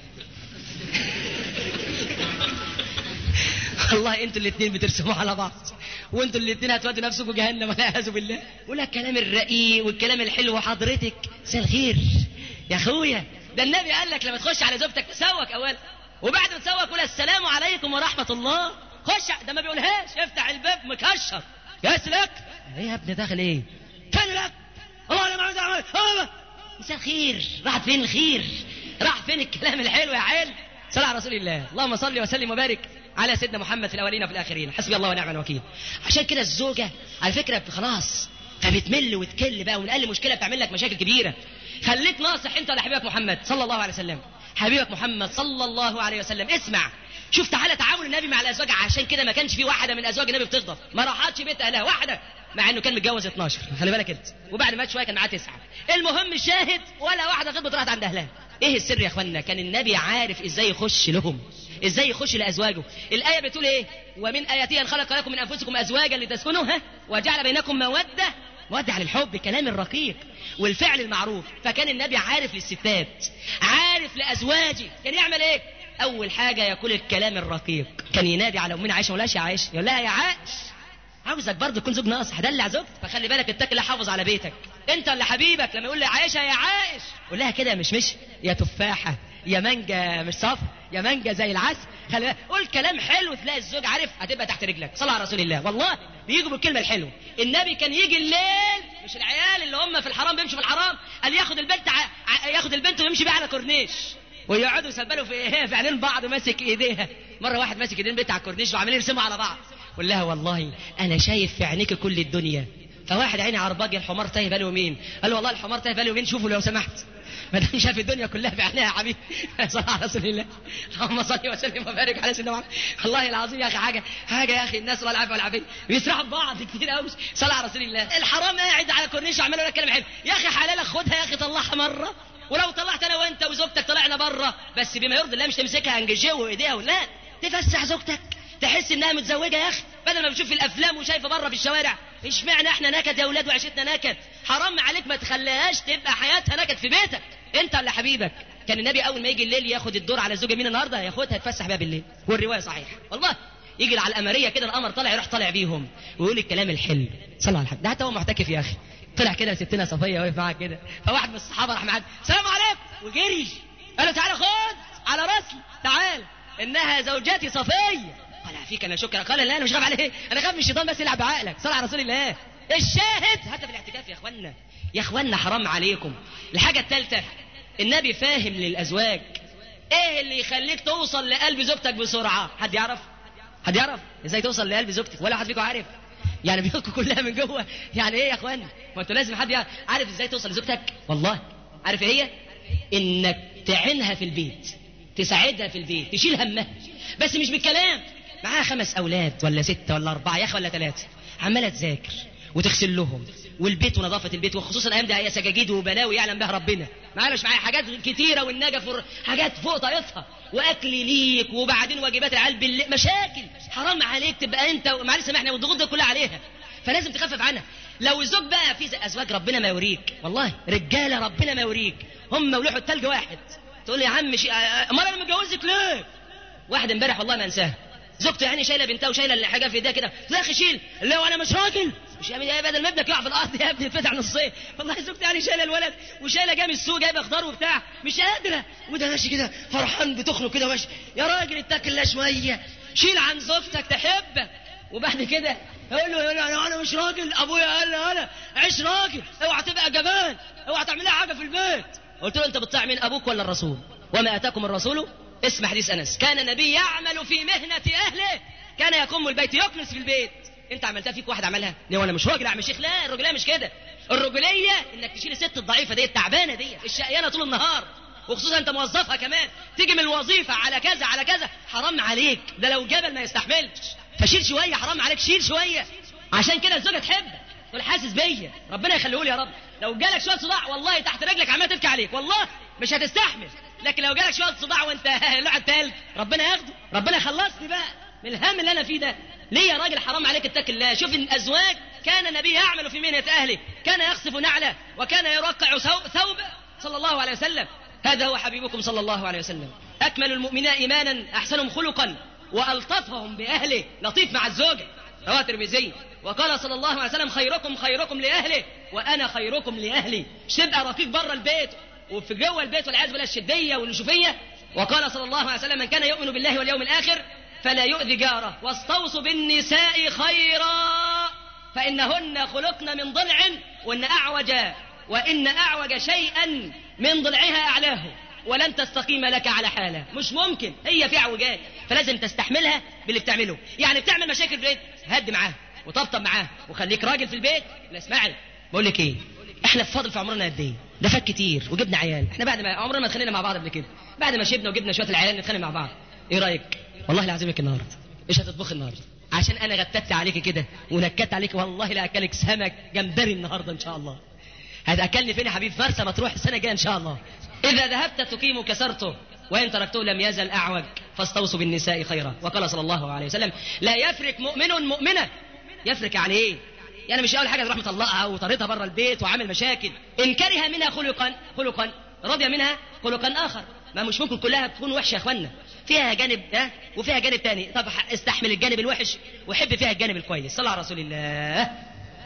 والله انتوا الاثنين بترسموا على بعض وانتوا الاثنين هتودوا نفسكم جهنم والعياذ بالله ولا الكلام الرقيق والكلام الحلو حضرتك مساء الخير يا اخويا ده النبي قال لك لما تخش على زوجتك تسوك اولا وبعد ما تسوك قول السلام عليكم ورحمه الله خش ع- ده ما بيقولهاش افتح الباب مكشر يسلك ايه يا ابني داخل ايه كان لك الله انا ما عايز اعمل الله مساء الخير راحت فين الخير راح فين الكلام الحلو يا عيل صلى على رسول الله اللهم صل وسلم وبارك على سيدنا محمد في الاولين وفي الاخرين حسبي الله ونعم الوكيل عشان كده الزوجه على فكره خلاص فبتمل وتكل بقى ونقل مشكله بتعمل لك مشاكل كبيره خليك ناصح انت لحبيبك محمد صلى الله عليه وسلم حبيبك محمد صلى الله عليه وسلم اسمع شوف تعالى تعامل النبي مع الازواج عشان كده ما كانش في واحده من ازواج النبي بتغضب ما راحتش بيت اهلها واحده مع انه كان متجوز 12 خلي بالك انت وبعد ما مات شويه كان معاه تسعه المهم الشاهد ولا واحده غضبت راحت عند اهلها ايه السر يا اخوانا كان النبي عارف ازاي يخش لهم ازاي يخش لازواجه الايه بتقول ايه ومن اياته ان خلق لكم من انفسكم ازواجا لتسكنوا ها وجعل بينكم موده مودة على الحب كلام الرقيق والفعل المعروف فكان النبي عارف للستات عارف لازواجه كان يعمل ايه اول حاجه يقول الكلام الرقيق كان ينادي على امنا عائشه ولا يا عائشه يقول لها يا عائش عاوزك برضه تكون زوج ناصح دلع زوجتك فخلي بالك اتق الله حافظ على بيتك انت اللي حبيبك لما يقول لي عايشه يا عايش قول لها كده مش مش يا تفاحه يا مانجا مش صفر يا مانجا زي العسل خلي بالك. قول كلام حلو تلاقي الزوج عارف هتبقى تحت رجلك صلى على رسول الله والله بيجوا بالكلمه الحلوه النبي كان يجي الليل مش العيال اللي هم في الحرام بيمشوا في الحرام قال ياخد البنت ع... ع... ياخد البنت ويمشي بيها على كورنيش ويقعدوا يسبلوا في ايه في عينين بعض وماسك ايديها مره واحد ماسك ايدين بنت على الكورنيش وعمالين يرسموا على بعض قول لها والله انا شايف في عينيك كل الدنيا فواحد عيني عرباجي الحمار تايه باله مين قال له والله الحمار تايه باله مين شوفوا لو سمحت ما دام شاف الدنيا كلها بعينها يا حبيبي صلى على رسول الله اللهم صل وسلم وبارك على سيدنا محمد والله العظيم يا اخي حاجه حاجه يا اخي الناس الله العافيه والعافيه بيسرحوا ببعض كتير قوي صلى على رسول الله الحرام قاعد على كورنيش عمال يقول لك كلام حلو يا اخي حلالك خدها يا اخي طلعها مره ولو طلعت انا وانت وزوجتك طلعنا بره بس بما يرضي الله مش تمسكها انجيجيه وايديها ولا تفسح زوجتك تحس انها متزوجه يا اخي بدل ما بتشوف في الافلام وشايفه بره في الشوارع اشمعنى احنا نكد يا اولاد وعيشتنا نكد حرام عليك ما تخليهاش تبقى حياتها نكد في بيتك انت اللي حبيبك كان النبي اول ما يجي الليل ياخد الدور على الزوجه مين النهارده ياخدها يتفسح بيها بالليل والروايه صحيحه والله يجي على القمريه كده القمر طالع يروح طالع بيهم ويقول الكلام الحلو صلى على الحبيب ده حتى هو معتكف يا اخي طلع كده ستنا صفيه واقف معاها كده فواحد من الصحابه راح معدي السلام عليكم وجري قال له تعالى خد على راسي تعال انها زوجتي صفيه قال فيك انا شكرا قال لا انا مش خايف عليه انا خايف من الشيطان بس يلعب بعقلك صلى على رسول الله الشاهد حتى في الاعتكاف يا اخوانا يا اخوانا حرام عليكم الحاجه الثالثه النبي فاهم للازواج ايه اللي يخليك توصل لقلب زوجتك بسرعه حد يعرف حد يعرف ازاي توصل لقلب زوجتك ولا حد فيكم عارف يعني بيوتكم كلها من جوه يعني ايه يا اخوانا ما انتوا لازم حد يعرف عارف ازاي توصل لزوجتك والله عارف ايه هي انك تعينها في البيت تساعدها في البيت تشيل همها بس مش بالكلام معاها خمس اولاد ولا ستة ولا اربعة يا اخي ولا ثلاثة عمالة تذاكر وتغسل لهم والبيت ونظافة البيت وخصوصا الايام دي هي سجاجيد وبلاوي يعلم بها ربنا معانا مش معايا حاجات كتيرة والنجف ور- حاجات فوق طاقتها واكل ليك وبعدين واجبات العيال بالليل مشاكل حرام عليك تبقى انت معلش سامحني والضغوط دي كلها عليها فلازم تخفف عنها لو الزوج بقى في ازواج ربنا ما يوريك والله رجاله ربنا ما يوريك هم ولوحوا التلج واحد تقول لي يا عم شي... امال انا متجوزك ليه واحد امبارح والله ما انساها زوجته يعني شايله بنتها وشايله الحاجه في ايديها كده يا اخي شيل اللي هو انا مش راجل مش يا ابني بدل ما ابنك يقع في الارض يا ابني يتفتح نصين والله زوجتي يعني شايله الولد وشايله جاي من السوق جايبه خضار وبتاع مش قادره وده ماشي كده فرحان بتخنق كده ماشي يا راجل اتكل الله شويه شيل عن زوجتك تحبك وبعد كده يقول له يقول له انا انا مش راجل ابويا قال لي انا عيش راجل اوعى تبقى جبان اوعى تعمل لها حاجه في البيت قلت له انت بتطيع مين ابوك ولا الرسول وما اتاكم الرسول اسم حديث انس كان النبي يعمل في مهنه اهله كان يقوم البيت يكنس في البيت انت عملتها فيك واحد عملها ليه وانا مش راجل يا عم شيخ لا الرجوليه مش كده الرجوليه انك تشيل الست الضعيفه دي التعبانه دي الشقيانه طول النهار وخصوصا انت موظفها كمان تيجي من الوظيفه على كذا على كذا حرام عليك ده لو جبل ما يستحملش فشيل شويه حرام عليك شيل شويه عشان كده الزوجه تحبك تقول حاسس بيا ربنا يخليه لي يا رب لو جالك شويه صداع والله تحت رجلك عمال تبكي عليك والله مش هتستحمل لكن لو جالك شويه صداع وانت لعب تلج ربنا ياخده ربنا يخلصني بقى من الهم اللي انا فيه ده ليه يا راجل حرام عليك اتق الله شوف الازواج كان النبي يعمل في مهنه اهله كان يخصف نعله وكان يرقع ثو- ثوبه صلى الله عليه وسلم هذا هو حبيبكم صلى الله عليه وسلم اكمل المؤمنين ايمانا احسنهم خلقا والطفهم باهله لطيف مع الزوجه رواه الترمذي وقال صلى الله عليه وسلم خيركم خيركم لاهله وانا خيركم لاهلي مش تبقى رقيق بره البيت وفي جوه البيت والعياذ بالله الشديه والنشوفيه وقال صلى الله عليه وسلم من كان يؤمن بالله واليوم الاخر فلا يؤذي جاره واستوصوا بالنساء خيرا فانهن خلقن من ضلع وان اعوج وان اعوج شيئا من ضلعها اعلاه ولن تستقيم لك على حالها مش ممكن هي في اعوجاج فلازم تستحملها باللي بتعمله يعني بتعمل مشاكل في البيت هد معاها وطبطب معاها وخليك راجل في البيت لا اسمعني بقول لك ايه احنا في فاضل في عمرنا قد ايه ده فات كتير وجبنا عيال احنا بعد ما عمرنا ما اتخانقنا مع بعض قبل كده بعد ما شبنا وجبنا شويه العيال نتخانق مع بعض ايه رايك والله العظيم لك النهارده مش هتطبخي النهارده عشان انا غتت عليك كده ونكت عليك والله لا اكلك سمك جمبري النهارده ان شاء الله هتاكلني فين يا حبيب مرسى مطروح السنه الجايه ان شاء الله اذا ذهبت تقيم كسرته وان تركته لم يزل اعوج فاستوصوا بالنساء خيرا وقال صلى الله عليه وسلم لا يفرك مؤمن مؤمنه يفرك يعني ايه يعني مش اول حاجه تروح مطلقها وطردها بره البيت وعامل مشاكل ان كره منها خلقا خلقا رضي منها خلقا اخر ما مش ممكن كلها تكون وحشه يا اخوانا فيها جانب ده وفيها جانب تاني طب استحمل الجانب الوحش وحب فيها الجانب الكويس صلى على رسول الله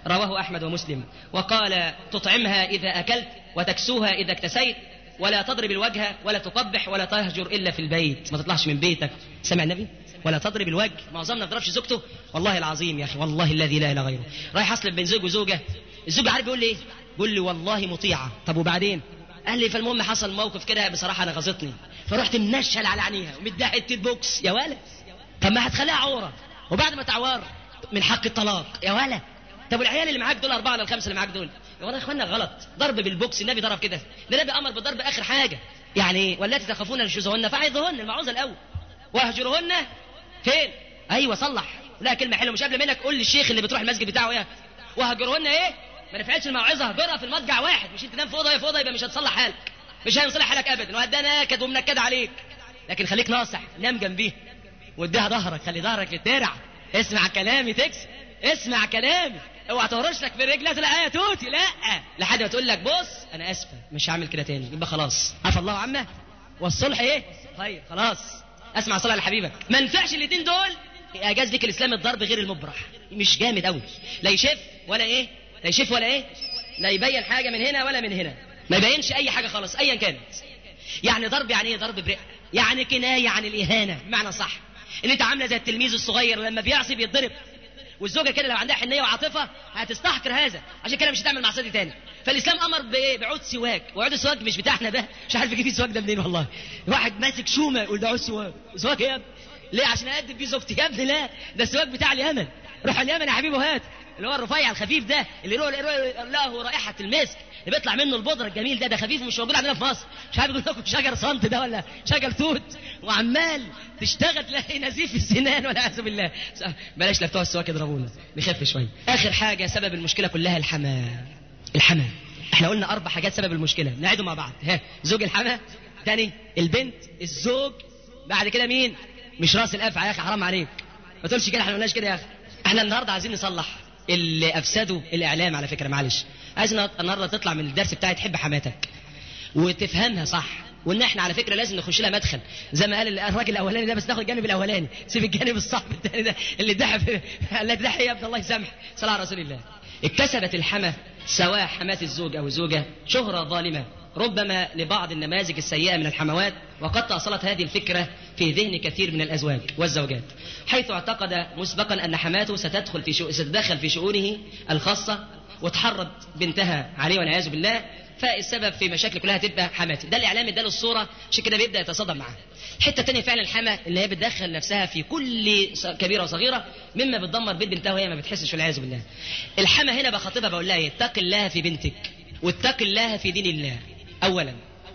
رواه أحمد ومسلم وقال تطعمها إذا أكلت وتكسوها إذا اكتسيت ولا تضرب الوجه ولا تقبح ولا تهجر إلا في البيت ما تطلعش من بيتك سمع النبي ولا تضرب الوجه معظمنا ما بيضربش زوجته والله العظيم يا أخي والله الذي لا إله غيره رايح أصلب بين زوج وزوجة الزوج عارف بيقول لي إيه بيقول لي والله مطيعة طب وبعدين قال لي فالمهم حصل موقف كده بصراحة أنا غزتني فرحت منشل على عينيها ومديها حتة بوكس يا ولد طب ما هتخليها عورة وبعد ما تعور من حق الطلاق يا ولد طب والعيال اللي معاك دول أربعة ولا الخمسة اللي معاك دول يا والله يا إخوانا غلط ضرب بالبوكس النبي ضرب كده ده النبي أمر بالضرب آخر حاجة يعني واللاتي تخافون نشوزهن فعظهن المعوذة الأول واهجرهن فين أيوة صلح لا كلمة حلوة مش قبل منك قول للشيخ اللي بتروح المسجد بتاعه إيه واهجرهن إيه ما نفعتش الموعظة هجرها في المضجع واحد مش أنت تنام في أوضة هي في أوضة يبقى مش هتصلح حالك مش هيصلح حالك أبدا وهدا ناكد ومنكد عليك لكن خليك ناصح نام جنبيه واديها ظهرك خلي ظهرك للترع اسمع كلامي تكس اسمع كلامي اوعى تهرش لك في رجلها تقول لها يا توتي لا لحد ما تقول لك بص انا اسفه مش هعمل كده تاني يبقى خلاص عفى الله عمه والصلح ايه طيب خلاص اسمع صلاه لحبيبك ما ينفعش الاثنين دول اجاز لك الاسلام الضرب غير المبرح مش جامد قوي لا يشف ولا ايه لا يشف ولا ايه لا يبين حاجه من هنا ولا من هنا ما يبينش اي حاجه خالص ايا كانت يعني ضرب يعني ايه ضرب برئه يعني كنايه عن الاهانه بمعنى صح ان انت عامله زي التلميذ الصغير لما بيعصي بيتضرب والزوجه كده لو عندها حنيه وعاطفه هتستحقر هذا عشان كده مش هتعمل معصيه دي تاني فالاسلام امر بايه بعود سواك وعود السواك مش بتاعنا ده مش عارف يجيب السواك ده منين والله واحد ماسك شومه يقول ده عود سواك سواك ايه يا ابني ليه عشان اقدم بيه زوجتي يا ابني لا ده السواك بتاع اليمن روح اليمن يا حبيبي هات اللي هو الرفيع الخفيف ده اللي له له رائحه المسك اللي بيطلع منه البودره الجميل ده ده خفيف ومش موجود عندنا في مصر مش عارف يقول لكم شجر صنت ده ولا شجر توت وعمال تشتغل تلاقي نزيف السنان والعياذ بالله بلاش لا بتوع السواك يضربونا نخف شويه اخر حاجه سبب المشكله كلها الحما الحما احنا قلنا اربع حاجات سبب المشكله نعيدهم مع بعض ها زوج الحما تاني البنت الزوج بعد كده مين مش راس الافعى يا اخي حرام عليك ما تقولش كده احنا ما قلناش كده يا اخي احنا النهارده عايزين نصلح اللي افسدوا الاعلام على فكره معلش عايز النهارده تطلع من الدرس بتاعي تحب حماتك وتفهمها صح وان احنا على فكره لازم نخش لها مدخل زي ما قال الراجل الاولاني ده بس ناخد الجانب الاولاني سيب الجانب الصعب الثاني ده اللي دحف قال لك دحي يا ابن الله يسامح صلى على رسول الله اكتسبت الحما سواء حماة الزوج او الزوجه شهره ظالمه ربما لبعض النماذج السيئه من الحموات وقد تأصلت هذه الفكره في ذهن كثير من الازواج والزوجات حيث اعتقد مسبقا ان حماته ستدخل في شو... ستتدخل في شؤونه الخاصه وتحرض بنتها عليه والعياذ بالله فالسبب في مشاكل كلها تبقى حماتي ده الاعلام اداله الصوره عشان كده بيبدا يتصادم معاها الحته الثانيه فعلا الحما اللي هي بتدخل نفسها في كل كبيره وصغيره مما بتدمر بيت بنتها وهي ما بتحسش والعياذ بالله الحما هنا بخاطبها بقول لها اتق الله في بنتك واتق الله في دين الله اولا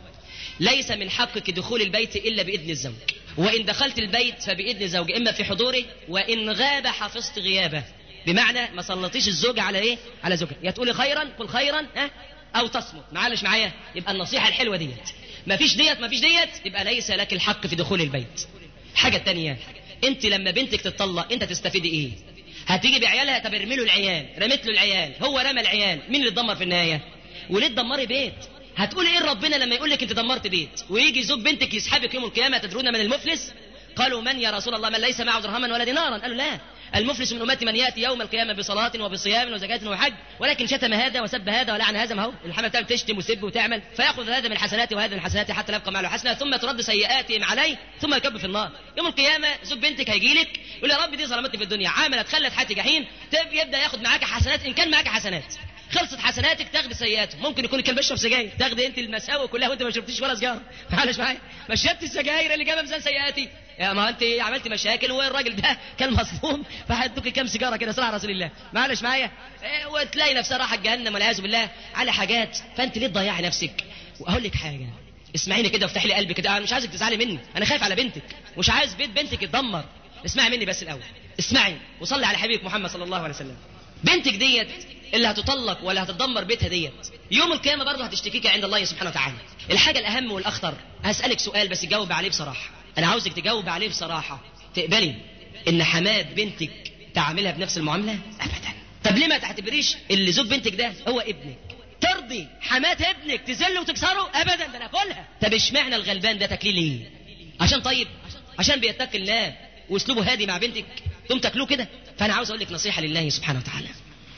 ليس من حقك دخول البيت الا باذن الزوج وان دخلت البيت فباذن زوج اما في حضوره وان غاب حفظت غيابه بمعنى ما سلطيش الزوج على ايه على زوجها يا تقولي خيرا قل خيرا ها او تصمت معلش معايا يبقى النصيحه الحلوه ديت ما فيش ديت ما فيش ديت يبقى ليس لك الحق في دخول البيت الحاجه الثانيه انت لما بنتك تتطلق انت تستفيدي ايه هتيجي بعيالها طب ارمي له العيال رميت له العيال هو رمى العيال مين اللي اتدمر في النهايه وليه تدمري بيت هتقول ايه ربنا لما يقول لك انت دمرت بيت ويجي زوج بنتك يسحبك يوم القيامه تدرون من المفلس قالوا من يا رسول الله من ليس معه درهما ولا دينارا قالوا لا المفلس من امتي من ياتي يوم القيامه بصلاه وبصيام وزكاه وحج ولكن شتم هذا وسب هذا ولعن هذا ما هو الحمى بتاعته تشتم وسب وتعمل فياخذ هذا من حسناته وهذا من حسناته حتى لا يبقى معه حسنه ثم ترد سيئاتهم عليه ثم يكب في النار يوم القيامه زوج بنتك هيجي لك يقول يا رب دي ظلمتني في الدنيا عملت خلت حياتي جحيم يبدا ياخد معاك حسنات ان كان معاك حسنات خلصت حسناتك تاخدي سيئاته ممكن يكون الكلب بيشرب سجاير تاخدي انت المساوئ كلها وانت ما شربتيش ولا سجاره معلش معايا ما شربت السجاير اللي جابها ميزان سيئاتي يا ما انت عملت مشاكل والراجل ده كان مصدوم فهدوك كام سيجاره كده صلاه على رسول الله معلش معايا ايه وتلاقي نفسها راحت جهنم والعياذ بالله على حاجات فانت ليه تضيعي نفسك واقول لك حاجه اسمعيني كده وافتحي لي قلبك كده انا مش عايزك تزعلي مني انا خايف على بنتك مش عايز بيت بنتك يتدمر اسمعي مني بس الاول اسمعي وصلي على حبيبك محمد صلى الله عليه وسلم بنتك ديت اللي هتطلق ولا هتدمر بيتها ديت يوم القيامه برضه هتشتكيك عند الله سبحانه وتعالى الحاجه الاهم والاخطر هسالك سؤال بس تجاوب عليه بصراحه انا عاوزك تجاوب عليه بصراحه تقبلي ان حماد بنتك تعاملها بنفس المعامله ابدا طب ليه ما تعتبريش اللي زوج بنتك ده هو ابنك ترضي حمات ابنك تذله وتكسره ابدا ده انا اكلها طب اشمعنى الغلبان ده تاكليه ليه عشان طيب عشان بيتقي الله واسلوبه هادي مع بنتك تقوم تاكلوه كده فانا عاوز اقول لك نصيحه لله سبحانه وتعالى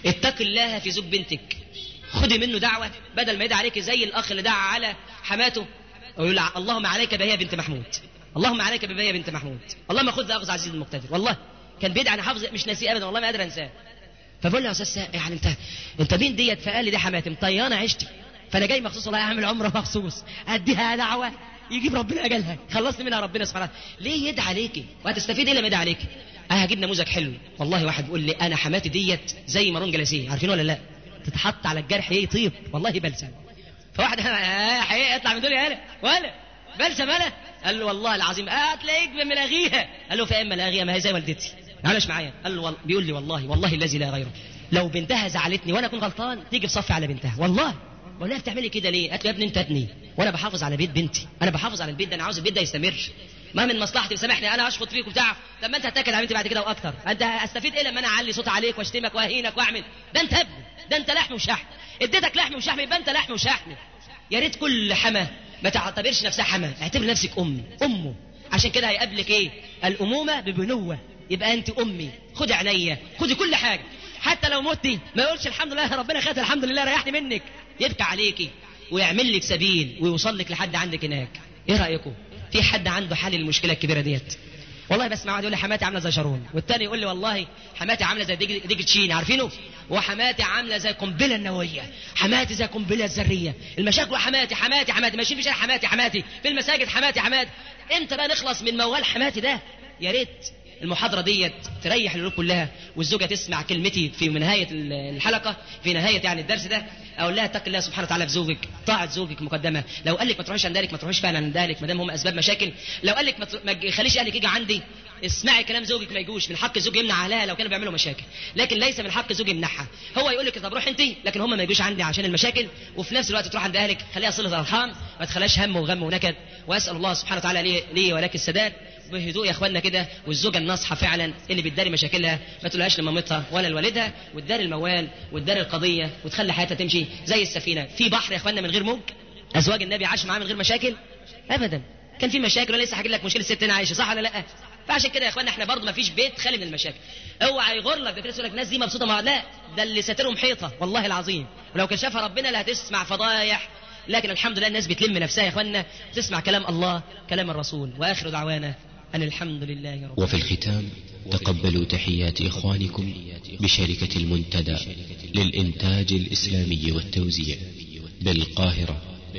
اتق الله في زوج بنتك خدي منه دعوة بدل ما يدعي عليك زي الأخ اللي دعا على حماته ويقول اللهم عليك بهي بنت محمود اللهم عليك ببهي بنت محمود اللهم خذ أخذ عزيز المقتدر والله كان بيدعي أنا حافظ مش ناسيه أبدا والله ما قادر أنساه فبقول له يا أستاذ سا- يعني أنت أنت مين ديت فقال لي دي حماتي مطيانة عشتي فأنا جاي مخصوص والله أعمل عمرة مخصوص أديها دعوة يجيب ربنا أجلها خلصني منها ربنا سبحانه وتعالى ليه يدعي عليكي وهتستفيد ايه لما يدعي عليك اه هجيب نموذج حلو والله واحد بيقول لي انا حماتي ديت زي مارون جلاسيه عارفين ولا لا تتحط على الجرح ايه يطيب والله بلسم فواحد آه حقيقة اطلع من دول يا هلا ولا بلسم انا قال له والله العظيم اه هتلاقيك ملاغيها قال له فاما لاغيها ما هي زي والدتي معلش معايا قال له وال... بيقول لي والله والله الذي لا غيره لو بنتها زعلتني وانا اكون غلطان تيجي في صفي على بنتها والله بقول لها بتعملي كده ليه؟ قالت له يا ابني انت ابني وانا بحافظ على بيت بنتي انا بحافظ على البيت ده انا عاوز البيت ده يستمر ما من مصلحتي سامحني انا اشخط فيك وبتاع طب ما انت هتاكد على بنتي بعد كده واكتر انت استفيد ايه لما انا اعلي صوت عليك واشتمك واهينك واعمل ده انت ابني ده انت لحم وشحم اديتك لحم وشحم يبقى انت لحم وشحم يا ريت كل حما ما تعتبرش نفسها حما اعتبر نفسك ام امه عشان كده هيقابلك ايه الامومه ببنوه يبقى انت امي خدي عينيا خدي كل حاجه حتى لو متي ما يقولش الحمد لله ربنا خد الحمد لله ريحني منك يبكي عليكي ويعمل لك سبيل ويوصل لك لحد عندك هناك ايه رايكم في حد عنده حل المشكله الكبيره ديت والله بسمع واحد يقول لي حماتي عامله زي شارون والتاني يقول لي والله حماتي عامله زي ديج ديج تشين عارفينه وحماتي عامله زي قنبله النوويه حماتي زي قنبله الذريه المشاكل حماتي حماتي حماتي ماشيين في شارع حماتي حماتي في المساجد حماتي حماتي امتى بقى نخلص من موال حماتي ده يا ريت المحاضرة ديت تريح القلوب كلها والزوجة تسمع كلمتي في نهاية الحلقة في نهاية يعني الدرس ده أقول لها اتق الله سبحانه وتعالى في زوجك طاعة زوجك مقدمة لو قال لك ما تروحيش عند اهلك ما تروحيش فعلا عند اهلك ما دام هم أسباب مشاكل لو قال لك ما تر- ما تخليش اهلك يجي عندي اسمعي كلام زوجك ما يجوش من حق الزوج يمنع اهلها لو كانوا بيعملوا مشاكل لكن ليس من حق الزوج يمنعها هو يقول لك طب روح انت لكن هم ما يجوش عندي عشان المشاكل وفي نفس الوقت تروح عند اهلك خليها صله ارحام ما تخليهاش هم وغم ونكد واسال الله سبحانه وتعالى لي, لي ولك السداد بهدوء يا اخواننا كده والزوجه الناصحه فعلا اللي بتداري مشاكلها ما تقولهاش لمامتها ولا لوالدها وتداري الموال وتداري القضيه وتخلي حياتها تمشي زي السفينه في بحر يا اخواننا من غير موج ازواج النبي عاشوا معاه من غير مشاكل ابدا كان في مشاكل ولسه هحكي لك مشكله الست هنا عايشه صح ولا لا فعشان كده يا اخوانا احنا برضه ما فيش بيت خالي من المشاكل اوعى يغر لك ده في ناس يقول لك الناس دي مبسوطه مع لا ده اللي ساترهم حيطه والله العظيم ولو كان شافها ربنا لا هتسمع فضايح لكن الحمد لله الناس بتلم نفسها يا اخوانا تسمع كلام الله كلام الرسول واخر دعوانا ان الحمد لله رب وفي الختام تقبلوا تحيات إخوانكم بشركة المنتدى للإنتاج الإسلامي والتوزيع بالقاهرة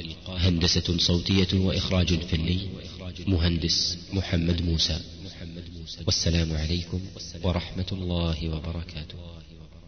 هندسة صوتية وإخراج فني مهندس محمد موسى والسلام عليكم ورحمة الله وبركاته